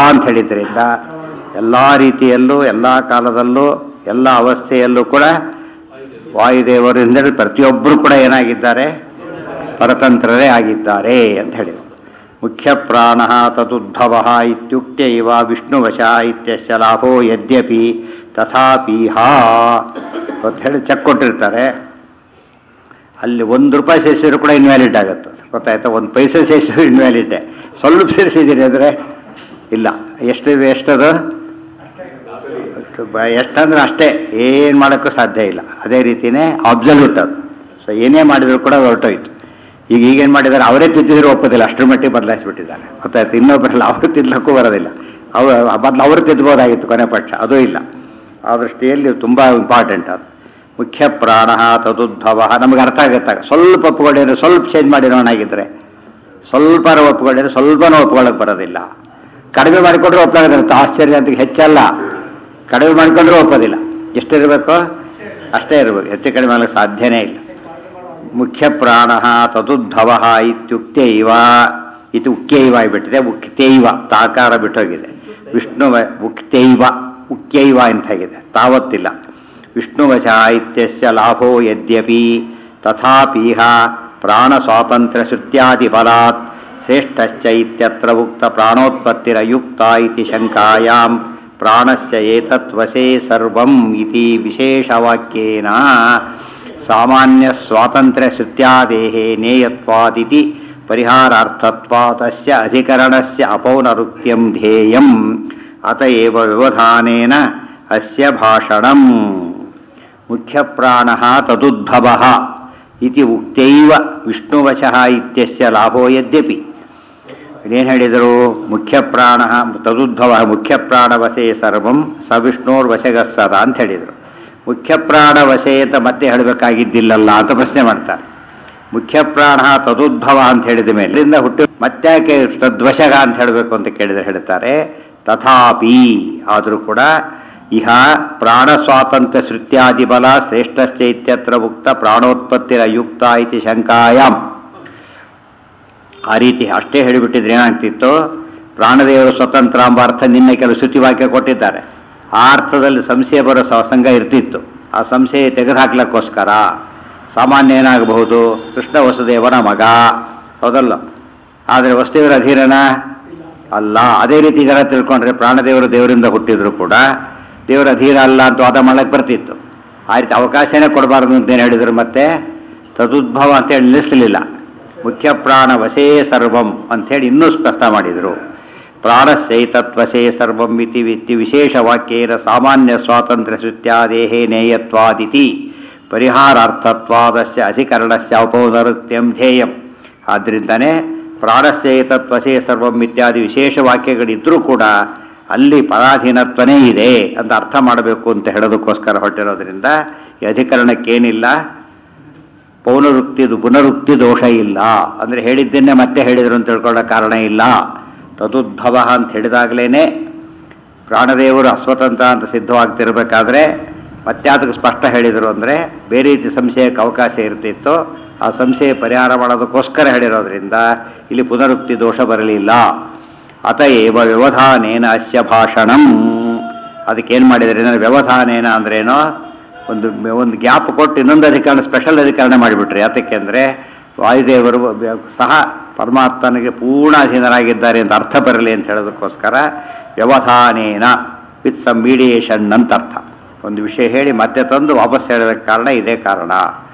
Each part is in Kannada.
ಅಂತ ಹೇಳಿದ್ರಿಂದ ಎಲ್ಲ ರೀತಿಯಲ್ಲೂ ಎಲ್ಲ ಕಾಲದಲ್ಲೂ ಎಲ್ಲ ಅವಸ್ಥೆಯಲ್ಲೂ ಕೂಡ ವಾಯುದೇವರಿಂದ ಪ್ರತಿಯೊಬ್ಬರು ಕೂಡ ಏನಾಗಿದ್ದಾರೆ ಪರತಂತ್ರರೇ ಆಗಿದ್ದಾರೆ ಅಂತ ಹೇಳಿದರು ಮುಖ್ಯ ಪ್ರಾಣ ತದುದ್ಭವ ಇತ್ಯುಕ್ತೈವ ವಿಷ್ಣುವಶ ಇತ್ಯಸ್ಯ ಲಾಭೋ ಯದ್ಯಪಿ ತಥಾಪೀಹ ಅಂತ ಹೇಳಿ ಚೆಕ್ ಕೊಟ್ಟಿರ್ತಾರೆ ಅಲ್ಲಿ ಒಂದು ರೂಪಾಯಿ ಸೇರಿಸಿದ್ರು ಕೂಡ ಇನ್ವ್ಯಾಲಿಡ್ ಆಗುತ್ತೆ ಗೊತ್ತಾಯ್ತಾ ಒಂದು ಪೈಸೆ ಸೇರಿಸಿದ್ರು ಇನ್ವ್ಯಾಲಿಡ್ಡೆ ಸ್ವಲ್ಪ ಸೇರಿಸಿದ್ದೀರಿ ಅಂದರೆ ಇಲ್ಲ ಎಷ್ಟು ಎಷ್ಟದು ಬ- ಎಷ್ಟಂದ್ರೆ ಅಷ್ಟೇ ಏನು ಮಾಡೋಕ್ಕೂ ಸಾಧ್ಯ ಇಲ್ಲ ಅದೇ ರೀತಿಯೇ ಅಬ್ಸಲ್ಯೂಟ್ ಅದು ಸೊ ಏನೇ ಮಾಡಿದ್ರು ಕೂಡ ಅದು ಹೊರಟೋಯ್ತು ಈಗ ಈಗೇನು ಮಾಡಿದ್ದಾರೆ ಅವರೇ ತಿದ್ದಿದ್ರು ಒಪ್ಪೋದಿಲ್ಲ ಅಷ್ಟರ ಮಟ್ಟಿಗೆ ಬದಲಾಯಿಸ್ಬಿಟ್ಟಿದ್ದಾರೆ ಗೊತ್ತಾಯ್ತು ಇನ್ನೊಬ್ಬರಲ್ಲ ಅವರು ತಿದ್ದಲಕ್ಕೂ ಬರೋದಿಲ್ಲ ಅವರು ಬದಲು ಅವರು ತಿದ್ದಬೋದಾಗಿತ್ತು ಕೊನೆ ಪಕ್ಷ ಅದೂ ಇಲ್ಲ ಆ ದೃಷ್ಟಿಯಲ್ಲಿ ತುಂಬ ಇಂಪಾರ್ಟೆಂಟ್ ಅದು ಮುಖ್ಯ ಪ್ರಾಣ ತದುದ್ಭವ ನಮಗೆ ಅರ್ಥ ಆಗುತ್ತೆ ಸ್ವಲ್ಪ ಒಪ್ಕೊಂಡಿದ್ರೆ ಸ್ವಲ್ಪ ಚೇಂಜ್ ಮಾಡಿರೋಣಾಗಿದ್ದರೆ ಸ್ವಲ್ಪ ಒಪ್ಕೊಂಡಿದ್ರೆ ಸ್ವಲ್ಪನೂ ಒಪ್ಕೊಳ್ಳೋಕೆ ಬರೋದಿಲ್ಲ ಕಡಿಮೆ ಮಾಡಿಕೊಂಡ್ರೆ ಒಪ್ಪಾಗೋದಿಲ್ಲ ಆಶ್ಚರ್ಯ ಅಂತ ಹೆಚ್ಚಲ್ಲ ಕಡಿಮೆ ಮಾಡಿಕೊಂಡ್ರೆ ಒಪ್ಪೋದಿಲ್ಲ ಎಷ್ಟಿರಬೇಕು ಅಷ್ಟೇ ಇರಬೇಕು ಹೆಚ್ಚು ಕಡಿಮೆ ಆಗಲಿಕ್ಕೆ ಸಾಧ್ಯನೇ ಇಲ್ಲ ಮುಖ್ಯ ಪ್ರಾಣ ತದುದ್ಭವ ಇತ್ಯುಕ್ತೈವ ಇದು ಉಕ್ತೈವ ಆಗಿಬಿಟ್ಟಿದೆ ಉಕ್ತೈವ ತಾಕಾರ ಬಿಟ್ಟೋಗಿದೆ ವಿಷ್ಣುವ ಉಕ್ತೈವ ಉಕ್ತೈವ ಅಂತಾಗಿದೆ ತಾವತ್ತಿಲ್ಲ ವಿಷ್ಣುವಶ ಇತ್ಯಸ್ಯ ಲಾಭೋ ಯದ್ಯಪಿ ತಥಾಪೀಹ ಪ್ರಾಣ ಸ್ವಾತಂತ್ರ್ಯ ಶ್ರುತ್ಯಾದಿ ಫಲಾತ್ ಶ್ರೇಷ್ಠಶ್ಚ ಇತ್ಯತ್ರ ಉಕ್ತ ಪ್ರಾಣೋತ್ಪತ್ತಿರಯುಕ್ತ ಇತಿ ಶಂಕಾಯಾಂ ಪ್ರಾಣಸ್ಯ ಏತತ್ವಸೇ ಸರ್ವಂ ಇತಿ ವಿಶೇಷವಾಕ್ಯೇನ ಸಾಮಾನ್ಯ ಸ್ವಾತಂತ್ರ್ಯ ಶ್ರುತ್ಯಾದೇಹ ನೇಯತ್ವಾದಿತಿ ಪರಿಹಾರಾರ್ಥತ್ವಾತಸ್ಯ ಅಧಿಕರಣಸ್ಯ ಅಪೌನರುಕ್ತ್ಯಂ ಧ್ಯೇಯಂ ಅತ ಏವ ವ್ಯವಧಾನೇನ ಅಸ್ಯ ಭಾಷಣಂ ಮುಖ್ಯಪ್ರಾಣಃ ತದುದ್ಭವಃ ಇತಿ ಉಕ್ತೈವ ವಿಷ್ಣುವಶಃ ಇತ್ಯಸ್ಯ ಲಾಭೋ ಯದ್ಯಪಿ ಏನು ಹೇಳಿದರು ಮುಖ್ಯಪ್ರಾಣ ತದುದ್ಭವ ಮುಖ್ಯಪ್ರಾಣವಶೇ ಸರ್ವಂ ಸ ವಿಷ್ಣೋರ್ವಶಗಸ್ಸದ ಅಂತ ಹೇಳಿದರು ಮುಖ್ಯಪ್ರಾಣವಶೇ ಅಂತ ಮತ್ತೆ ಹೇಳಬೇಕಾಗಿದ್ದಿಲ್ಲಲ್ಲ ಅಂತ ಪ್ರಶ್ನೆ ಮಾಡ್ತಾರೆ ಮುಖ್ಯಪ್ರಾಣ ತದುದ್ಭವ ಅಂತ ಹೇಳಿದ ಮೇಲೆ ಇದರಿಂದ ಹುಟ್ಟಿ ಮತ್ತ್ಯಾಕೆ ತದ್ವಶಗ ಅಂತ ಹೇಳಬೇಕು ಅಂತ ಕೇಳಿದ್ರೆ ಹೇಳ್ತಾರೆ ತಥಾಪಿ ಆದರೂ ಕೂಡ ಇಹ ಪ್ರಾಣ ಸ್ವಾತಂತ್ರ್ಯ ಶ್ರುತ್ಯಾದಿ ಬಲ ಶ್ರೇಷ್ಠಶ್ಚೈತ್ಯತ್ರ ಉಕ್ತ ಪ್ರಾಣೋತ್ಪತ್ತಿರ ಯುಕ್ತ ಇತಿ ಶಂಕಾಯಾಮ್ ಆ ರೀತಿ ಅಷ್ಟೇ ಹೇಳಿಬಿಟ್ಟಿದ್ರೆ ಏನಾಗ್ತಿತ್ತು ಪ್ರಾಣದೇವರು ಸ್ವತಂತ್ರ ಎಂಬ ಅರ್ಥ ನಿನ್ನೆ ಕೆಲವು ಶ್ರುತಿ ವಾಕ್ಯ ಕೊಟ್ಟಿದ್ದಾರೆ ಆ ಅರ್ಥದಲ್ಲಿ ಸಂಶಯ ಬರೋ ಸ- ಸಂಘ ಇರ್ತಿತ್ತು ಆ ಸಂಶಯ ತೆಗೆದುಹಾಕ್ಲಿಕ್ಕೋಸ್ಕರ ಸಾಮಾನ್ಯ ಏನಾಗಬಹುದು ಕೃಷ್ಣ ವಸುದೇವನ ಮಗ ಹೌದಲ್ಲ ಆದರೆ ವಸುದೇವರ ಅಧೀನನ ಅಲ್ಲ ಅದೇ ರೀತಿ ಜನ ತಿಳ್ಕೊಂಡ್ರೆ ಪ್ರಾಣದೇವರು ದೇವರಿಂದ ಹುಟ್ಟಿದ್ರು ಕೂಡ ದೇವರ ಅಧೀನ ಅಲ್ಲ ಅಂತ ವಾದ ಮಾಡಕ್ಕೆ ಬರ್ತಿತ್ತು ಆ ರೀತಿ ಅವಕಾಶನೇ ಕೊಡಬಾರ್ದು ಅಂತ ಏನು ಹೇಳಿದ್ರು ಮತ್ತೆ ತದುದ್ಭವ ಅಂತೇಳಿ ನಿಲ್ಲಿಸಲಿಲ್ಲ ಮುಖ್ಯ ಪ್ರಾಣ ವಶೇ ಸರ್ವಂ ಅಂಥೇಳಿ ಇನ್ನೂ ಸ್ಪಷ್ಟ ಮಾಡಿದರು ಪ್ರಾಣಸ್ಯೈತತ್ವಶೇ ಸರ್ವಂ ಇತಿ ಇತಿ ವಿಶೇಷ ವಾಕ್ಯೇನ ಸಾಮಾನ್ಯ ಸ್ವಾತಂತ್ರ್ಯ ಶ್ರುತ್ಯಾದೇಹೇ ನೇಯತ್ವಾದಿತಿ ಪರಿಹಾರಾರ್ಥತ್ವಾದಸ್ಯ ಅಧಿಕರಣಸ್ಯ ಔಪೌನರುತ್ಯಂ ಧ್ಯೇಯಂ ಆದ್ದರಿಂದನೇ ಪ್ರಾಣಸ್ಯೈತತ್ವಶೇ ಸರ್ವಂ ಇತ್ಯಾದಿ ವಿಶೇಷ ವಾಕ್ಯಗಳಿದ್ದರೂ ಕೂಡ ಅಲ್ಲಿ ಪರಾಧೀನತ್ವನೇ ಇದೆ ಅಂತ ಅರ್ಥ ಮಾಡಬೇಕು ಅಂತ ಹೇಳೋದಕ್ಕೋಸ್ಕರ ಹೊರಟಿರೋದ್ರಿಂದ ಈ ಅಧಿಕರಣಕ್ಕೇನಿಲ್ಲ ಪೌನರುಕ್ತಿದು ಪುನರುಕ್ತಿ ದೋಷ ಇಲ್ಲ ಅಂದರೆ ಹೇಳಿದ್ದನ್ನೇ ಮತ್ತೆ ಹೇಳಿದರು ಅಂತ ತಿಳ್ಕೊಳ್ಳೋ ಕಾರಣ ಇಲ್ಲ ತದುದ್ಭವ ಅಂತ ಹೇಳಿದಾಗಲೇ ಪ್ರಾಣದೇವರು ಅಸ್ವತಂತ್ರ ಅಂತ ಸಿದ್ಧವಾಗ್ತಿರ್ಬೇಕಾದ್ರೆ ಮತ್ತೆ ಅದಕ್ಕೆ ಸ್ಪಷ್ಟ ಹೇಳಿದರು ಅಂದರೆ ಬೇರೆ ರೀತಿ ಸಂಶಯಕ್ಕೆ ಅವಕಾಶ ಇರ್ತಿತ್ತು ಆ ಸಂಶಯ ಪರಿಹಾರ ಮಾಡೋದಕ್ಕೋಸ್ಕರ ಹೇಳಿರೋದ್ರಿಂದ ಇಲ್ಲಿ ಪುನರುಕ್ತಿ ದೋಷ ಬರಲಿಲ್ಲ ಅತ ಏವ ವ್ಯವಧಾನೇನ ಅಸ್ಯ ಭಾಷಣಂ ಅದಕ್ಕೇನು ಮಾಡಿದರೆ ಏನಾದ್ರು ವ್ಯವಧಾನೇನ ಅಂದ್ರೇನೋ ಒಂದು ಒಂದು ಗ್ಯಾಪ್ ಕೊಟ್ಟು ಇನ್ನೊಂದು ಅಧಿಕರಣ ಸ್ಪೆಷಲ್ ಅಧಿಕರಣ ಮಾಡಿಬಿಟ್ರಿ ಯಾತಕ್ಕೆ ಅಂದರೆ ವಾಯುದೇವರು ಸಹ ಪರಮಾತ್ಮನಿಗೆ ಪೂರ್ಣ ಅಧೀನರಾಗಿದ್ದಾರೆ ಅಂತ ಅರ್ಥ ಬರಲಿ ಅಂತ ಹೇಳೋದಕ್ಕೋಸ್ಕರ ವ್ಯವಧಾನೇನ ವಿತ್ ಸಮ್ ಮೀಡಿಯೇಷನ್ ಅಂತ ಅರ್ಥ ಒಂದು ವಿಷಯ ಹೇಳಿ ಮತ್ತೆ ತಂದು ವಾಪಸ್ ಹೇಳೋದಕ್ಕೆ ಕಾರಣ ಇದೇ ಕಾರಣ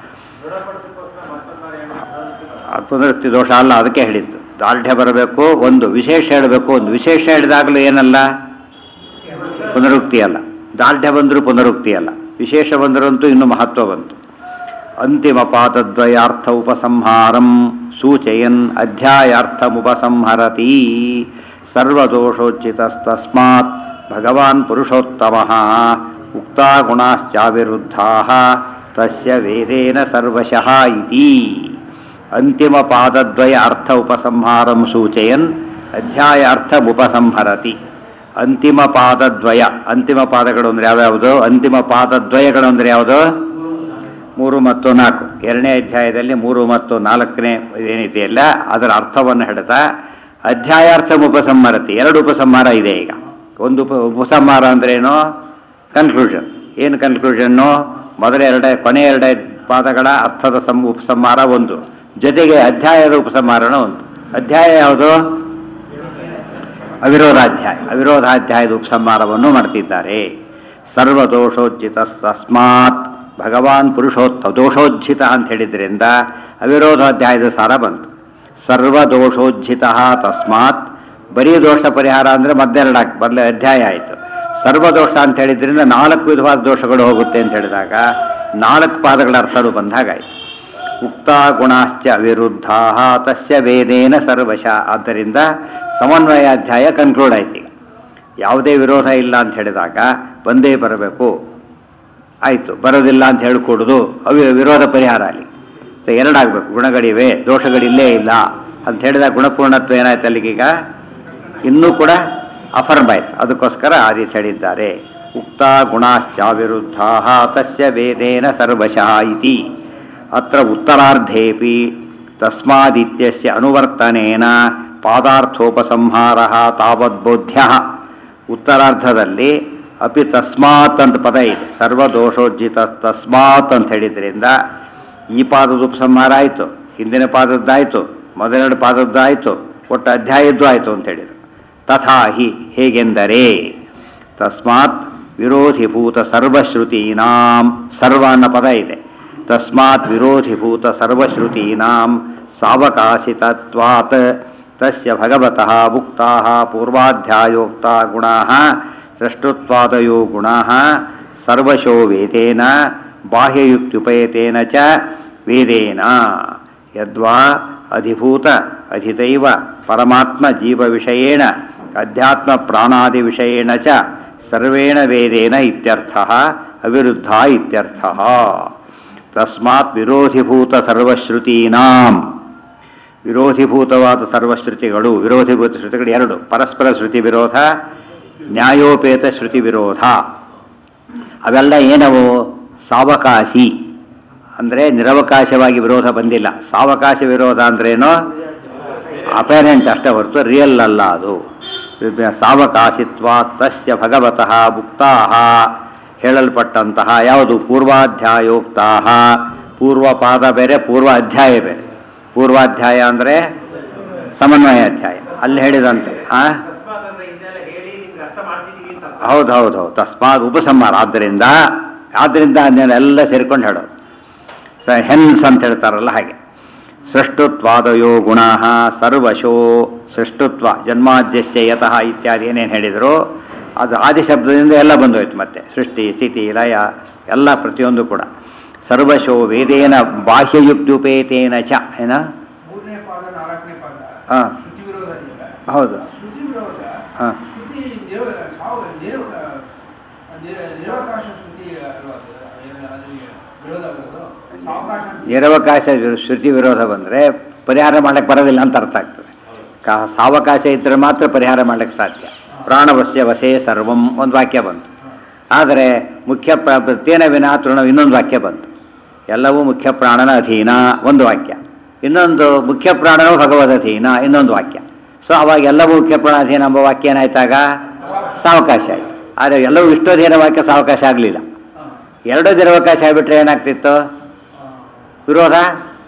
ಆ ಪುನರುಕ್ತಿ ದೋಷ ಅಲ್ಲ ಅದಕ್ಕೆ ಹೇಳಿದ್ದು ದಾರ್ಢ್ಯ ಬರಬೇಕು ಒಂದು ವಿಶೇಷ ಹೇಳಬೇಕು ಒಂದು ವಿಶೇಷ ಹೇಳಿದಾಗಲೂ ಏನಲ್ಲ ಪುನರುಕ್ತಿ ಅಲ್ಲ ದಾರ್ಢ್ಯ ಬಂದರೂ ಪುನರುಕ್ತಿ ಅಲ್ಲ ವಿಶೇಷ ಬಂದರಂತೂ ಇನ್ನು ಮಹತ್ವ ಬಂತು ಅಂತಿಮ ಪಾದದ್ವಯಾರ್ಥ ಉಪಸಂಹಾರಂ ಸೂಚಯನ್ ಅಧ್ಯಾಯಾರ್ಥಮುಪಸಂಹರತಿ ಸರ್ವದೋಷೋಚಿತಸ್ತಸ್ಮಾತ್ ಭಗವಾನ್ ಪುರುಷೋತ್ತಮ ಉಕ್ತಾ ಗುಣಾಶ್ಚಾವಿರುದ್ಧಾ ತಸ್ಯ ವೇದೇನ ಸರ್ವಶಃ ಇತಿ ಅಂತಿಮ ಪಾದದ್ವಯ ಅರ್ಥ ಉಪಸಂಹಾರಂ ಸೂಚಯನ್ ಅಧ್ಯಾಯಾರ್ಥಮುಪಸಂಹರತಿ ಅಂತಿಮ ಪಾದದ್ವಯ ಅಂತಿಮ ಪಾದಗಳು ಅಂದರೆ ಯಾವ್ಯಾವುದು ಅಂತಿಮ ಪಾದದ್ವಯಗಳು ಅಂದರೆ ಯಾವುದು ಮೂರು ಮತ್ತು ನಾಲ್ಕು ಎರಡನೇ ಅಧ್ಯಾಯದಲ್ಲಿ ಮೂರು ಮತ್ತು ನಾಲ್ಕನೇ ಏನಿದೆಯಲ್ಲ ಅದರ ಅರ್ಥವನ್ನು ಹೇಳ್ತಾ ಅಧ್ಯಾಯಾರ್ಥ ಉಪಸಂಹಾರತಿ ಎರಡು ಉಪಸಂಹಾರ ಇದೆ ಈಗ ಒಂದು ಉಪ ಉಪಸಂಹಾರ ಅಂದ್ರೇನು ಕನ್ಕ್ಲೂಷನ್ ಏನು ಕನ್ಕ್ಲೂಷನ್ನು ಮೊದಲ ಎರಡೇ ಕೊನೆ ಎರಡೇ ಪಾದಗಳ ಅರ್ಥದ ಸಂ ಉಪಸಂಹಾರ ಒಂದು ಜೊತೆಗೆ ಅಧ್ಯಾಯದ ಉಪಸಂಹಾರನ ಒಂದು ಅಧ್ಯಾಯ ಯಾವುದು ಅವಿರೋಧಾಧ್ಯಾಯ ಅವಿರೋಧಾಧ್ಯಾಯದ ಉಪಸಂಹಾರವನ್ನು ಮಾಡ್ತಿದ್ದಾರೆ ಸರ್ವದೋಷೋಜ್ಜಿತ ತಸ್ಮಾತ್ ಭಗವಾನ್ ಪುರುಷೋತ್ತ ದೋಷೋಜ್ಜಿತ ಅಂತ ಹೇಳಿದ್ರಿಂದ ಅವಿರೋಧಾಧ್ಯಾಯದ ಸಾರ ಬಂತು ಸರ್ವದೋಷೋಜ್ಜಿತ ತಸ್ಮಾತ್ ಬರೀ ದೋಷ ಪರಿಹಾರ ಅಂದರೆ ಮದ್ದೆರಡು ಮೊದಲೇ ಅಧ್ಯಾಯ ಆಯಿತು ಸರ್ವದೋಷ ಅಂತ ಹೇಳಿದ್ರಿಂದ ನಾಲ್ಕು ವಿಧವಾದ ದೋಷಗಳು ಹೋಗುತ್ತೆ ಅಂತ ಹೇಳಿದಾಗ ನಾಲ್ಕು ಪಾದಗಳ ಅರ್ಥಗಳು ಬಂದಾಗಾಯಿತು ಉಕ್ತ ಗುಣಾಶ್ಚ ವಿರುದ್ಧ ತಸ್ಯ ವೇದೇನ ಸರ್ವಶ ಆದ್ದರಿಂದ ಸಮನ್ವಯಾಧ್ಯಾಯ ಕನ್ಕ್ಲೂಡ್ ಆಯ್ತು ಈಗ ಯಾವುದೇ ವಿರೋಧ ಇಲ್ಲ ಅಂತ ಹೇಳಿದಾಗ ಬಂದೇ ಬರಬೇಕು ಆಯಿತು ಬರೋದಿಲ್ಲ ಅಂತ ಹೇಳ್ಕೊಡುದು ಅವಿ ವಿರೋಧ ಪರಿಹಾರ ಅಲ್ಲಿ ಸೊ ಎರಡಾಗಬೇಕು ಗುಣಗಳಿವೆ ದೋಷಗಳಿಲ್ಲೇ ಇಲ್ಲ ಅಂತ ಹೇಳಿದಾಗ ಗುಣಪೂರ್ಣತ್ವ ಏನಾಯ್ತು ಅಲ್ಲಿಗೀಗ ಇನ್ನೂ ಕೂಡ ಅಫರ್ಮ್ ಆಯ್ತು ಅದಕ್ಕೋಸ್ಕರ ಆ ರೀತಿ ಹೇಳಿದ್ದಾರೆ ಉಕ್ತ ಗುಣಾಶ್ಚ ವಿರುದ್ಧ ತಸ್ಯ ವೇದೇನ ಸರ್ವಶಃ ಇತಿ ಅತ್ರ ಉತ್ತರಾರ್ಧೇಪಿ ತಸ್ಮಾದಿತ್ಯಸ್ಯ ಅನುವರ್ತನೇನ ಪಾದಾರ್ಥೋಪಸಂಹಾರ ತಾವದ್ಬೋಧ್ಯ ಉತ್ತರಾರ್ಧದಲ್ಲಿ ಅಪಿ ತಸ್ಮಾತ್ ಅಂತ ಪದ ಇದೆ ಸರ್ವದೋಷೋಜ್ಜಿತ ತಸ್ಮಾತ್ ಅಂತ ಹೇಳಿದ್ರಿಂದ ಈ ಪಾದದ ಉಪಸಂಹಾರ ಆಯಿತು ಹಿಂದಿನ ಪಾದದ್ದಾಯಿತು ಮೊದಲೆರಡು ಪಾದದ್ದಾಯಿತು ಒಟ್ಟು ಅಧ್ಯಾಯದ್ದು ಆಯಿತು ಅಂತ ಹೇಳಿದರು ತಥಾ ಹಿ ಹೇಗೆಂದರೆ ತಸ್ಮಾತ್ ವಿರೋಧಿಭೂತ ಸರ್ವಶ್ರುತೀನಾಂ ಸರ್ವ ಅನ್ನೋ ಪದ ಇದೆ ತಸ್ಮಾತ್ ವಿರೋಧಿಭೂತ ಸರ್ವಶ್ರುತೀನಾಂ ಸಾವಕಾಶಿತತ್ವಾತ್ ತಸ್ಯ ಭಗವತಃ ಮುಕ್ತಾಃ ಪೂರ್ವಾಧ್ಯಾಯೋಕ್ತಾ ಗುಣಾಃ ಸೃಷ್ಟುತ್ವಾದಯೋ ಗುಣಾಃ ಸರ್ವಶೋ ವೇದೇನ ಬಾಹ್ಯಯುಕ್ತ್ಯುಪಯತೇನ ಚ ವೇದೇನ ಯದ್ವಾ ಅಧಿಭೂತ ಅಧಿದೈವ ಪರಮಾತ್ಮ ಜೀವವಿಷಯೇಣ ಅಧ್ಯಾತ್ಮ ಪ್ರಾಣಾದಿ ವಿಷಯೇಣ ಚ ಸರ್ವೇಣ ವೇದೇನ ಇತ್ಯರ್ಥಃ ಅವಿರುದ್ಧ ಇತ್ಯರ್ಥಃ ತಸ್ಮಾತ್ ವಿರೋಧಿಭೂತ ಸರ್ವಶ್ರುತೀನಾಂ ವಿರೋಧಿಭೂತವಾದ ಸರ್ವಶ್ರುತಿಗಳು ವಿರೋಧಿಭೂತ ಶ್ರುತಿಗಳು ಎರಡು ಪರಸ್ಪರ ಶ್ರುತಿ ವಿರೋಧ ನ್ಯಾಯೋಪೇತ ಶ್ರುತಿ ವಿರೋಧ ಅವೆಲ್ಲ ಏನವು ಸಾವಕಾಶಿ ಅಂದರೆ ನಿರವಕಾಶವಾಗಿ ವಿರೋಧ ಬಂದಿಲ್ಲ ಸಾವಕಾಶ ವಿರೋಧ ಅಂದ್ರೇನು ಅಪೇರೆಂಟ್ ಅಷ್ಟೇ ಹೊರತು ರಿಯಲ್ ಅಲ್ಲ ಅದು ಸಾವಕಾಶಿತ್ವ ತಸ್ಯ ಭಗವತಃ ಮುಕ್ತಾಹ ಹೇಳಲ್ಪಟ್ಟಂತಹ ಯಾವುದು ಪೂರ್ವಾಧ್ಯಾಯೋಕ್ತಾ ಪೂರ್ವಪಾದ ಬೇರೆ ಪೂರ್ವ ಅಧ್ಯಾಯ ಬೇರೆ ಪೂರ್ವಾಧ್ಯಾಯ ಅಂದರೆ ಸಮನ್ವಯಾಧ್ಯಾಯ ಅಲ್ಲಿ ಹೇಳಿದಂತೆ ಆ ಹೌದು ಹೌದು ಹೌದು ತಸ್ಮಾತ್ ಉಪಸಂಹಾರ ಆದ್ದರಿಂದ ಆದ್ದರಿಂದ ಅದನ್ನೆಲ್ಲ ಸೇರ್ಕೊಂಡು ಹೇಳೋದು ಸ ಹೆನ್ಸ್ ಅಂತ ಹೇಳ್ತಾರಲ್ಲ ಹಾಗೆ ಸೃಷ್ಟುತ್ವಾದಯೋ ಗುಣ ಸರ್ವಶೋ ಸೃಷ್ಟುತ್ವ ಜನ್ಮಾದ್ಯಸ್ಯ ಯತಃ ಇತ್ಯಾದಿ ಏನೇನು ಹೇಳಿದರು ಅದು ಆದಿಶಬ್ದದಿಂದ ಎಲ್ಲ ಬಂದೋಯ್ತು ಮತ್ತೆ ಸೃಷ್ಟಿ ಸ್ಥಿತಿ ಲಯ ಎಲ್ಲ ಪ್ರತಿಯೊಂದು ಕೂಡ ಸರ್ವಶೋ ವೇದೇನ ಬಾಹ್ಯಯುಕ್ತ್ಯುಪೇತೇನ ಚ ಏನ ಮೂರನೇ ಪಾದ ನಾಲ್ಕನೇ ಪಾದ ಹಾ. ಶ್ರುತಿ ವಿರೋಧ ಇಲ್ಲ ಹೌದು ಶ್ರುತಿ ವಿರೋಧ ಹಾ. ಶ್ರುತಿ ನಿರವ ಸಾವ ನಿರವ ನಿರ- ನಿರವಕಾಶ ಶ್ರುತಿ ಅಲ್ವಾ ಅದು? ಏನು ಅದ್ರಿಗೆ ವಿರೋಧ ಬರೋದು ಸಾವಕಾಶ ಅಂತ ನಿರವಕಾಶ ವಿರು- ಶ್ರುತಿ ವಿರೋಧ ಬಂದರೆ ಪರಿಹಾರ ಮಾಡಕ್ಕೆ ಬರೋದಿಲ್ಲ ಅಂತ ಅರ್ಥ ಆಗ್ತದೆ ಕಾ ಸಾವಕಾಶ ಇದ್ದರೆ ಮಾತ್ರ ಪರಿಹಾರ ಮಾಡಕ್ಕೆ ಸಾಧ್ಯ ಪ್ರಾಣವಸ್ಯ ವಸೇ ಸರ್ವಂ ಒಂದು ವಾಕ್ಯ ಬಂತು ಆದರೆ ಮುಖ್ಯ ಪ್ರ ತೇನ ವಿನಾ ತೃಣ ಇನ್ನೊಂದು ವಾಕ್ಯ ಬಂತು ಎಲ್ಲವೂ ಮುಖ್ಯ ಪ್ರಾಣನ ಅಧೀನ ಒಂದು ವಾಕ್ಯ ಇನ್ನೊಂದು ಮುಖ್ಯ ಪ್ರಾಣನೂ ಭಗವದ್ ಅಧೀನ ಇನ್ನೊಂದು ವಾಕ್ಯ ಸೊ ಅವಾಗ ಎಲ್ಲವೂ ಮುಖ್ಯ ಪ್ರಾಣ ಅಧೀನ ಎಂಬ ವಾಕ್ಯ ಏನಾಯ್ತಾಗ ಸಾವಕಾಶ ಆಯಿತು ಆದರೆ ಎಲ್ಲವೂ ವಿಷ್ಣುಧೀನ ವಾಕ್ಯ ಸಾವಕಾಶ ಆಗಲಿಲ್ಲ ಎರಡೂ ದಿನವಕಾಶ ಆಗಿಬಿಟ್ರೆ ಏನಾಗ್ತಿತ್ತು ವಿರೋಧ